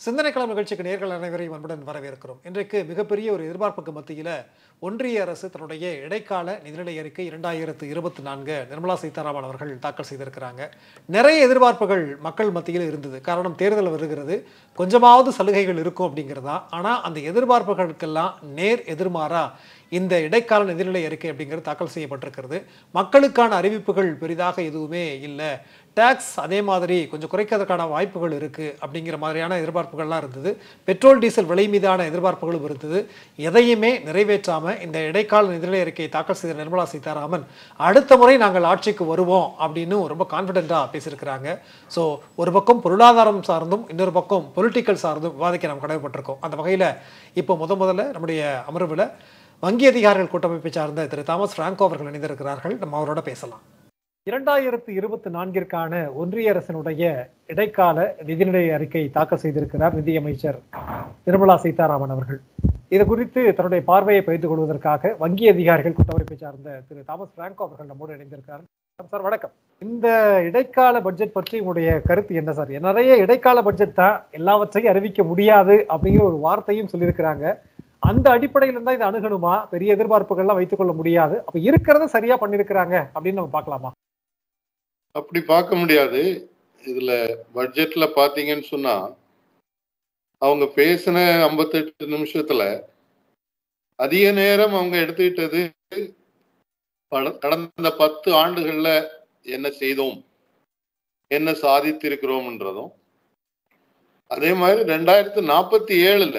சிந்தனைக்களம் நிகழ்ச்சிக்கு நேர்கள் அனைவரையும் அன்புடன் வரவேற்கிறோம் இன்றைக்கு மிகப்பெரிய ஒரு எதிர்பார்ப்புக்கு மத்தியில் ஒன்றிய அரசு தன்னுடைய இடைக்கால நிதிநிலை அறிக்கை இரண்டாயிரத்து இருபத்தி நான்கு நிர்மலா சீதாராமன் அவர்கள் தாக்கல் செய்திருக்கிறாங்க நிறைய எதிர்பார்ப்புகள் மக்கள் மத்தியில் இருந்தது காரணம் தேர்தல் வருகிறது கொஞ்சமாவது சலுகைகள் இருக்கும் அப்படிங்கிறதா ஆனால் அந்த எதிர்பார்ப்புகளுக்கெல்லாம் நேர் எதிர்மாறா இந்த இடைக்கால நிதிநிலை அறிக்கை அப்படிங்கிறது தாக்கல் செய்யப்பட்டிருக்கிறது மக்களுக்கான அறிவிப்புகள் பெரிதாக எதுவுமே இல்லை டேக்ஸ் அதே மாதிரி கொஞ்சம் குறைக்கிறதுக்கான வாய்ப்புகள் இருக்குது அப்படிங்கிற மாதிரியான எதிர்பார்ப்புகள்லாம் இருந்தது பெட்ரோல் டீசல் விலை மீதான எதிர்பார்ப்புகளும் இருந்தது எதையுமே நிறைவேற்றாமல் இந்த இடைக்கால நிதிநிலை அறிக்கையை தாக்கல் செய்த நிர்மலா சீதாராமன் அடுத்த முறை நாங்கள் ஆட்சிக்கு வருவோம் அப்படின்னு ரொம்ப கான்ஃபிடென்ட்டாக பேசியிருக்கிறாங்க ஸோ ஒரு பக்கம் பொருளாதாரம் சார்ந்தும் இன்னொரு பக்கம் பொலிட்டிக்கல் சார்ந்தும் விவாதிக்க நாம் கடமைப்பட்டிருக்கோம் அந்த வகையில் இப்போ முத முதல்ல நம்முடைய அமர்வில் வங்கி அதிகாரிகள் கூட்டமைப்பை சார்ந்த திரு தாமஸ் பிராங்கோ அவர்கள் இணைந்திருக்கிறார்கள் நம்ம அவரோட பேசலாம் இரண்டாயிரத்து இருபத்தி நான்கிற்கான ஒன்றிய அரசினுடைய இடைக்கால நிதிநிலை அறிக்கை தாக்கல் செய்திருக்கிறார் நிதியமைச்சர் நிர்மலா சீதாராமன் அவர்கள் இது குறித்து தன்னுடைய பார்வையை பகிர்ந்து கொள்வதற்காக வங்கி அதிகாரிகள் கூட்டமைப்பை சார்ந்த திரு தாமஸ் பிராங்கோ அவர்கள் நம்மோடு இணைந்திருக்கிறார் சார் வணக்கம் இந்த இடைக்கால பட்ஜெட் பற்றி உங்களுடைய கருத்து என்ன சார் நிறைய இடைக்கால பட்ஜெட் தான் எல்லாவற்றையும் அறிவிக்க முடியாது அப்படிங்கிற ஒரு வார்த்தையும் சொல்லியிருக்கிறாங்க அந்த அடிப்படையில இருந்தா இதை அணுகணுமா பெரிய எதிர்பார்ப்புகள்லாம் வைத்துக் கொள்ள முடியாது அப்ப இருக்கிறத சரியா பண்ணிருக்கிறாங்க அப்படின்னு நம்ம பார்க்கலாமா அப்படி பார்க்க முடியாது இதுல பட்ஜெட்ல பாத்தீங்கன்னு சொன்னா அவங்க பேசின ஐம்பத்தெட்டு நிமிஷத்துல அதிக நேரம் அவங்க எடுத்துக்கிட்டது பட- கடந்த பத்து ஆண்டுகள்ல என்ன செய்தோம் என்ன சாதித்திருக்கிறோம்ன்றதும் அதே மாதிரி ரெண்டாயிரத்து நாற்பத்தி ஏழுல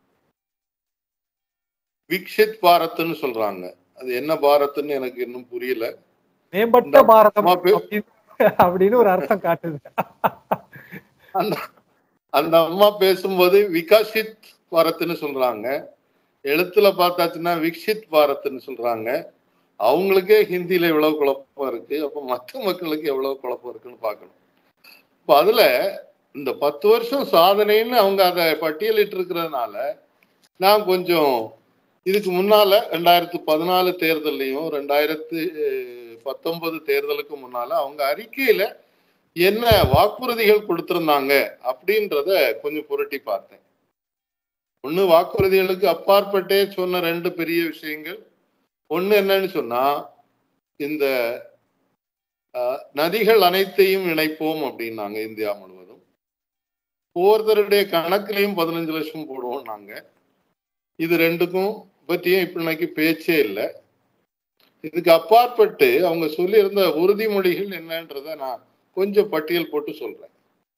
விக்ஷித் பாரத்னு சொல்றாங்க அது என்ன பாரத்னு எனக்கு இன்னும் புரியல மேம்பட்ட இந்த பாரதம் அம்மா பே- அப்படின்னு அப்படின்னு ஒரு அர்த்தம் காட்டுது அந்த அந்த அம்மா பேசும்போது விகாஷித் பாரத்னு சொல்றாங்க எழுத்துல பார்த்தாச்சுன்னா விக்ஷித் பாரத்னு சொல்றாங்க அவங்களுக்கே ஹிந்தியில எவ்வளவு குழப்பம் இருக்கு அப்ப மற்ற மக்களுக்கு எவ்வளவு குழப்பம் இருக்குன்னு பார்க்கணும் இப்ப அதுல இந்த பத்து வருஷம் சாதனைன்னு அவங்க அதை பட்டியலிட்டு இருக்கிறதுனால நான் கொஞ்சம் இதுக்கு முன்னால ரெண்டாயிரத்து பதினாலு தேர்தல்லையும் ரெண்டாயிரத்து பத்தொன்பது தேர்தலுக்கு முன்னால அவங்க அறிக்கையில என்ன வாக்குறுதிகள் கொடுத்திருந்தாங்க அப்படின்றத கொஞ்சம் புரட்டி பார்த்தேன் ஒண்ணு வாக்குறுதிகளுக்கு அப்பாற்பட்டே சொன்ன ரெண்டு பெரிய விஷயங்கள் ஒண்ணு என்னன்னு சொன்னா இந்த அஹ், நதிகள் அனைத்தையும் இணைப்போம் அப்படின்னாங்க இந்தியா முழுவதும் ஒவ்வொருத்தருடைய கணக்குலையும் பதினஞ்சு லட்சம் போடுவோம் நாங்க இது ரெண்டுக்கும் பற்றியும் இப்ப இன்னைக்கு பேச்சே இல்லை இதுக்கு அப்பாற்பட்டு அவங்க சொல்லியிருந்த உறுதிமொழிகள் என்னன்றத நான் கொஞ்சம் பட்டியல் போட்டு சொல்றேன்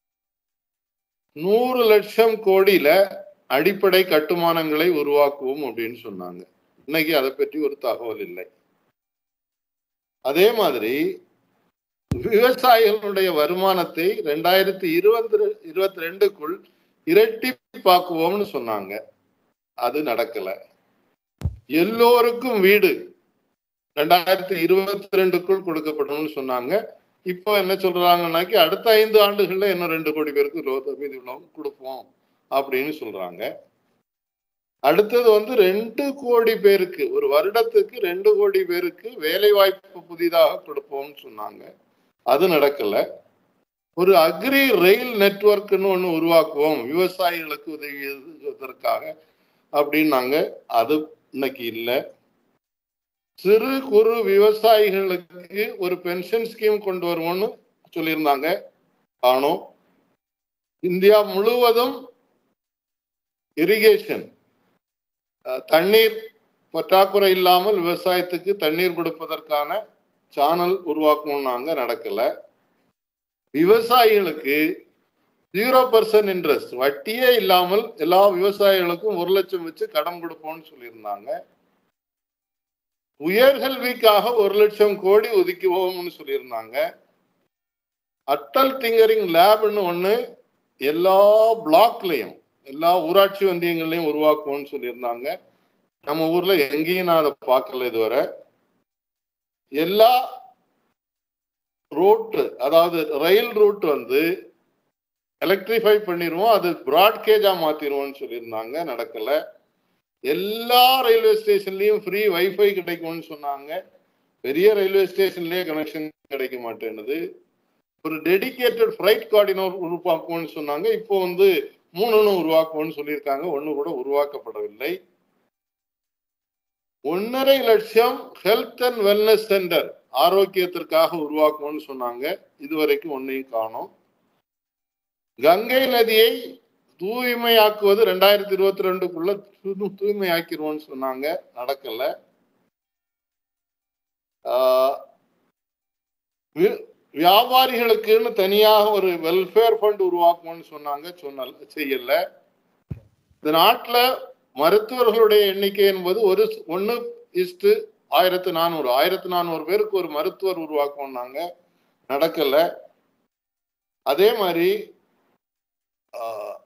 நூறு லட்சம் கோடியில அடிப்படை கட்டுமானங்களை உருவாக்குவோம் அப்படின்னு சொன்னாங்க இன்னைக்கு அதை பற்றி ஒரு தகவல் இல்லை அதே மாதிரி விவசாயிகளுடைய வருமானத்தை ரெண்டாயிரத்தி இருபத்தி இருபத்தி ரெண்டுக்குள் இரட்டிப்பாக்குவோம்னு சொன்னாங்க அது நடக்கல எல்லோருக்கும் வீடு ரெண்டாயிரத்தி இருபத்தி ரெண்டுக்குள் கொடுக்கப்படணும்னு சொன்னாங்க இப்போ என்ன சொல்றாங்கன்னாக்கி அடுத்த ஐந்து ஆண்டுகள்ல இன்னும் ரெண்டு கோடி பேருக்கு லோ- மீதி உள்ளவங்க கொடுப்போம் அப்படின்னு சொல்றாங்க அடுத்தது வந்து ரெண்டு கோடி பேருக்கு ஒரு வருடத்துக்கு ரெண்டு கோடி பேருக்கு வேலை வாய்ப்பு புதிதாக கொடுப்போம்னு சொன்னாங்க அது நடக்கல ஒரு அக்ரி ரயில் நெட்வொர்க்னு ஒன்று உருவாக்குவோம் விவசாயிகளுக்கு உதவியதற்காக அப்படின்னாங்க அது இன்னைக்கு இல்லை சிறு குறு விவசாயிகளுக்கு ஒரு பென்ஷன் ஸ்கீம் கொண்டு வருவோம்னு சொல்லியிருந்தாங்க காணோம் இந்தியா முழுவதும் இரிகேஷன் தண்ணீர் பற்றாக்குறை இல்லாமல் விவசாயத்துக்கு தண்ணீர் கொடுப்பதற்கான சேனல் உருவாக்கணும்னாங்க நடக்கல விவசாயிகளுக்கு ஜீரோ பர்சன்ட் இன்ட்ரெஸ்ட் வட்டியே இல்லாமல் எல்லா விவசாயிகளுக்கும் ஒரு லட்சம் வச்சு கடன் கொடுப்போம்னு சொல்லியிருந்தாங்க உயர்கல்விக்காக ஒரு லட்சம் கோடி ஒதுக்குவோம்னு சொல்லியிருந்தாங்க அட்டல் டிங்கரிங் லேப்னு ஒண்ணு எல்லா பிளாக்லயும் எல்லா ஊராட்சி ஒன்றியங்கள்லயும் உருவாக்குவோம்னு சொல்லியிருந்தாங்க நம்ம ஊர்ல எங்கேயும் நான் அதை பார்க்கல இதுவரை எல்லா ரூட் அதாவது ரயில் ரூட் வந்து எலக்ட்ரிஃபை பண்ணிடுவோம் அது பிராட்கேஜா மாத்திருவோம்னு சொல்லியிருந்தாங்க நடக்கல எல்லா ரயில்வே ஸ்டேஷன்லயும் ஃப்ரீ வைஃபை கிடைக்கும்னு சொன்னாங்க பெரிய ரயில்வே ஸ்டேஷன்லயே கனெக்ஷன் கிடைக்க மாட்டேன்னுது ஒரு டெடிகேட்டட் ஃப்ரைட் கார்டினர் உருவாக்குவோம்னு சொன்னாங்க இப்போ வந்து மூணுன்னு உருவாக்குவோம்னு சொல்லியிருக்காங்க ஒண்ணு கூட உருவாக்கப்படவில்லை ஒன்னரை லட்சம் ஹெல்த் அண்ட் வெல்னஸ் சென்டர் ஆரோக்கியத்திற்காக உருவாக்குவோம்னு சொன்னாங்க இதுவரைக்கும் ஒன்னையும் காணோம் கங்கை நதியை தூய்மையாக்குவது ரெண்டாயிரத்தி இருபத்தி ரெண்டுக்குள்ள தூய்மையாக்கிடுவோம்னு சொன்னாங்க நடக்கல ஆஹ் வி- வியாபாரிகளுக்குன்னு தனியாக ஒரு வெல்ஃபேர் ஃபண்ட் உருவாக்குவோம்னு சொன்னாங்க சொன்னல செய்யல இந்த நாட்டுல மருத்துவர்களுடைய எண்ணிக்கை என்பது ஒரு ஒன்னு இஸ்டு ஆயிரத்து நானூறு ஆயிரத்து நானூறு பேருக்கு ஒரு மருத்துவர் உருவாக்குவோம்னாங்க நடக்கல அதே மாதிரி ஆஹ்,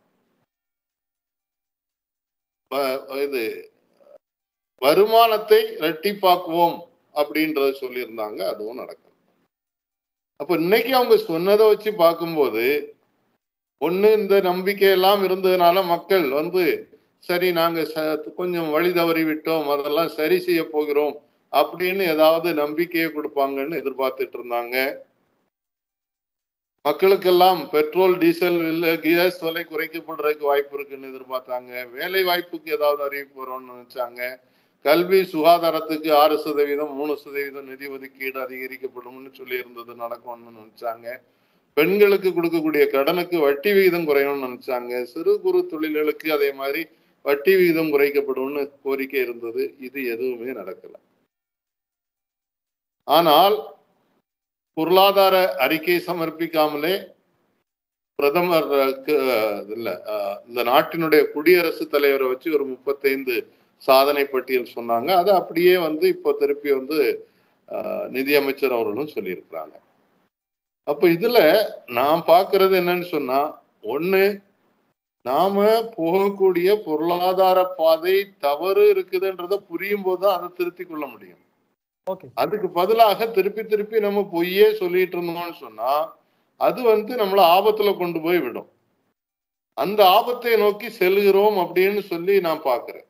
வ- இது வருமானத்தை இரட்டிப்பாக்குவோம் அப்படின்றத சொல்லியிருந்தாங்க அதுவும் நடக்கல அப்ப இன்னைக்கு அவங்க சொன்னதை வச்சு பார்க்கும்போது ஒண்ணு இந்த நம்பிக்கை எல்லாம் இருந்ததுனால மக்கள் வந்து சரி நாங்க ச- கொஞ்சம் வழி தவறி விட்டோம் அதெல்லாம் சரி செய்ய போகிறோம் அப்படின்னு ஏதாவது நம்பிக்கையை கொடுப்பாங்கன்னு எதிர்பார்த்துட்டு இருந்தாங்க மக்களுக்கெல்லாம் பெட்ரோல் டீசல் இல்ல கேஸ் விலை குறைக்கப்படுறதுக்கு வாய்ப்பு இருக்குன்னு எதிர்பார்த்தாங்க வேலை வாய்ப்புக்கு ஏதாவது அறிவிப்பு வரும்னு நினைச்சாங்க கல்வி சுகாதாரத்துக்கு ஆறு சதவீதம் மூணு சதவீதம் நிதி ஒதுக்கீடு அதிகரிக்கப்படும்னு சொல்லி இருந்தது நடக்கும்னு நினைச்சாங்க பெண்களுக்கு கொடுக்கக்கூடிய கடனுக்கு வட்டி விகிதம் குறையும்னு நினைச்சாங்க சிறு குறு தொழில்களுக்கு அதே மாதிரி வட்டி விகிதம் குறைக்கப்படும்னு கோரிக்கை இருந்தது இது எதுவுமே நடக்கல ஆனால் பொருளாதார அறிக்கை சமர்ப்பிக்காமலே பிரதமர் அஹ், இல்ல அஹ், இந்த நாட்டினுடைய குடியரசுத் தலைவரை வச்சு ஒரு முப்பத்தைந்து சாதனை பட்டியல் சொன்னாங்க அதை அப்படியே வந்து இப்போ திருப்பி வந்து அஹ், நிதியமைச்சர் அவர்களும் சொல்லியிருக்கிறாங்க அப்ப இதுல நான் பார்க்கிறது என்னன்னு சொன்னா ஒண்ணு நாம போகக்கூடிய பொருளாதார பாதை தவறு இருக்குதுன்றத புரியும் போது தான் அதை திருத்திக் கொள்ள முடியும் ஓகே அதுக்கு பதிலாக திருப்பி திருப்பி நம்ம பொய்யே சொல்லிட்டு இருந்தோம்னு சொன்னா அது வந்து நம்மள ஆபத்துல கொண்டு போய் விடும் அந்த ஆபத்தை நோக்கி செல்கிறோம் அப்படின்னு சொல்லி நான் பார்க்கிறேன்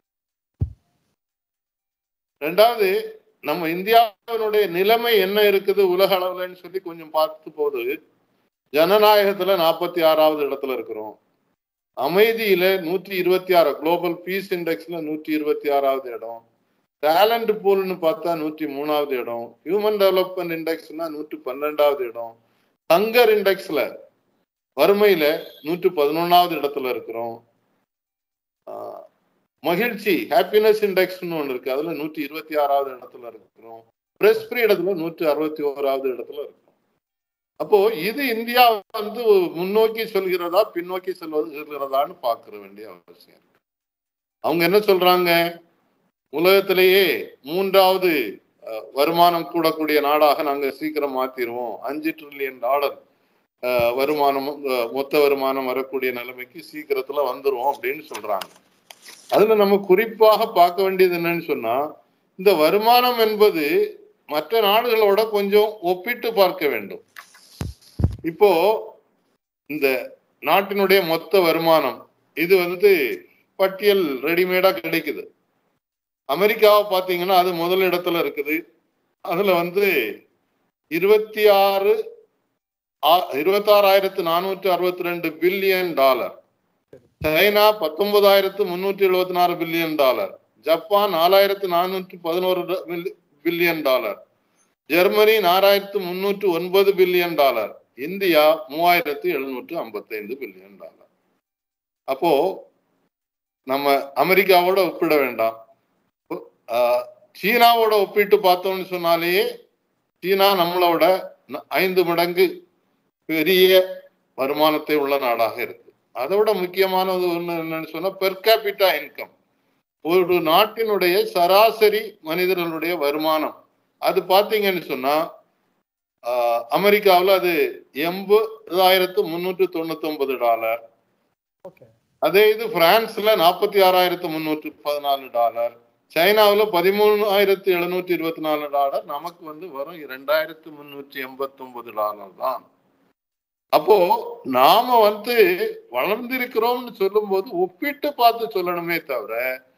ரெண்டாவது நம்ம இந்தியாவினுடைய நிலைமை என்ன இருக்குது உலக அளவுலன்னு சொல்லி கொஞ்சம் பார்த்து போது ஜனநாயகத்துல நாற்பத்தி ஆறாவது இடத்துல இருக்கிறோம் அமைதியில நூற்றி இருபத்தி ஆறு குளோபல் பீஸ் இண்டெக்ஸ்ல நூற்றி இருபத்தி ஆறாவது இடம் டேலண்ட் பூல்னு பார்த்தா நூற்றி மூணாவது இடம் ஹியூமன் டெவலப்மெண்ட் இண்டெக்ஸ்னா நூற்றி பன்னெண்டாவது இடம் ஹங்கர் இண்டெக்ஸ்ல வறுமையில நூற்றி பதினொன்னாவது இடத்துல இருக்கிறோம் ஆஹ் மகிழ்ச்சி ஹாப்பினஸ் இண்டெக்ஸ்னு ஒன்று இருக்கு அதுல நூற்றி இருபத்தி ஆறாவது இடத்துல இருக்கிறோம் பிரஸ் இடத்துல நூற்றி அறுபத்தி ஓராவது இடத்துல இருக்கிறோம் அப்போ இது இந்தியா வந்து முன்னோக்கி சொல்கிறதா பின்னோக்கி செல்வது செல்கிறதான்னு பார்க்க வேண்டிய அவசியம் இருக்கு அவங்க என்ன சொல்றாங்க உலகத்திலேயே மூன்றாவது அஹ், வருமானம் கூடக்கூடிய நாடாக நாங்க சீக்கிரம் மாத்திருவோம் அஞ்சு ட்ரில்லியன் டாலர் அஹ், வருமானம் அஹ், மொத்த வருமானம் வரக்கூடிய நிலைமைக்கு சீக்கிரத்துல வந்துருவோம் அப்படின்னு சொல்றாங்க அதுல நம்ம குறிப்பாக பார்க்க வேண்டியது என்னன்னு சொன்னா இந்த வருமானம் என்பது மற்ற நாடுகளோட கொஞ்சம் ஒப்பிட்டு பார்க்க வேண்டும் இப்போ இந்த நாட்டினுடைய மொத்த வருமானம் இது வந்து பட்டியல் ரெடிமேடா கிடைக்குது அமெரிக்காவை பார்த்தீங்கன்னா அது முதல் இடத்துல இருக்குது அதுல வந்து இருபத்தி ஆறு இருபத்தாறாயிரத்து நானூற்றி அறுபத்தி ரெண்டு பில்லியன் டாலர் சைனா பத்தொன்பதாயிரத்து முன்னூற்றி எழுபத்தி நாலு பில்லியன் டாலர் ஜப்பான் நாலாயிரத்து நானூற்றி பதினோரு பில்லியன் டாலர் ஜெர்மனி நாலாயிரத்து முன்னூற்று ஒன்பது பில்லியன் டாலர் இந்தியா மூவாயிரத்து எழுநூற்று ஐம்பத்தைந்து பில்லியன் டாலர் அப்போ நம்ம அமெரிக்காவோட ஒப்பிட வேண்டாம் ஆஹ், சீனாவோட ஒப்பிட்டு பார்த்தோம்னு சொன்னாலேயே சீனா நம்மளோட ந- ஐந்து மடங்கு பெரிய வருமானத்தை உள்ள நாடாக இருக்கு அதை விட முக்கியமானது ஒண்ணு என்னன்னு சொன்னா பெர் கேபிட்டா இன்கம் ஒரு நாட்டினுடைய சராசரி மனிதர்களுடைய வருமானம் அது பாத்தீங்கன்னு சொன்னா ஆஹ், அமெரிக்காவுல அது எண்பதாயிரத்து முன்னூற்று தொண்ணூத்தி ஒன்பது டாலர் ஓகே அதே இது பிரான்ஸ்ல நாற்பத்தி ஆறாயிரத்து முன்னூற்று பதினாலு டாலர் சைனாவுல பதிமூணாயிரத்து எழுநூற்றி இருபத்தி நாலு டாலர் நமக்கு வந்து வரும் இரண்டாயிரத்து முன்னூற்றி எண்பத்தி ஒன்பது டாலர் தான் அப்போ நாம வந்து வளர்ந்திருக்கிறோம்னு சொல்லும்போது ஒப்பிட்டு பார்த்து சொல்லணுமே தவிர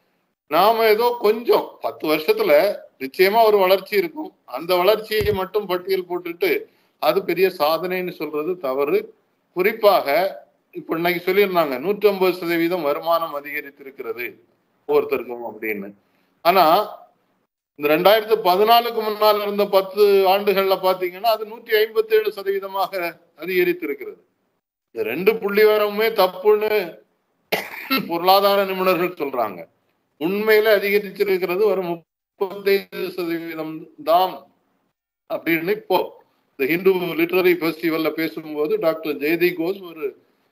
நாம ஏதோ கொஞ்சம் பத்து வருஷத்துல நிச்சயமா ஒரு வளர்ச்சி இருக்கும் அந்த வளர்ச்சியை மட்டும் பட்டியல் போட்டுட்டு அது பெரிய சாதனைன்னு சொல்றது தவறு குறிப்பாக இப்ப இன்னைக்கு சொல்லியிருந்தாங்க நூற்றி ஐம்பது சதவீதம் வருமானம் அதிகரித்திருக்கிறது ஒவ்வொருத்தருக்கும் அப்படின்னு ஆனா இந்த ரெண்டாயிரத்தி பதினாலுக்கு முன்னால் இருந்த பத்து ஆண்டுகள்ல பாத்தீங்கன்னா அது நூற்றி ஐம்பத்தி ஏழு சதவீதமாக அதிகரித்திருக்கிறது இந்த ரெண்டு புள்ளி வரவுமே தப்புன்னு பொருளாதார நிபுணர்கள் சொல்றாங்க உண்மையில அதிகரிச்சிருக்கிறது ஒரு முப்பத்தைந்து சதவீதம் தான் அப்படின்னு இப்போ இந்த ஹிந்து லிட்டரரி ஃபெஸ்டிவல்ல பேசும்போது டாக்டர் ஜெயதி கோஸ் ஒரு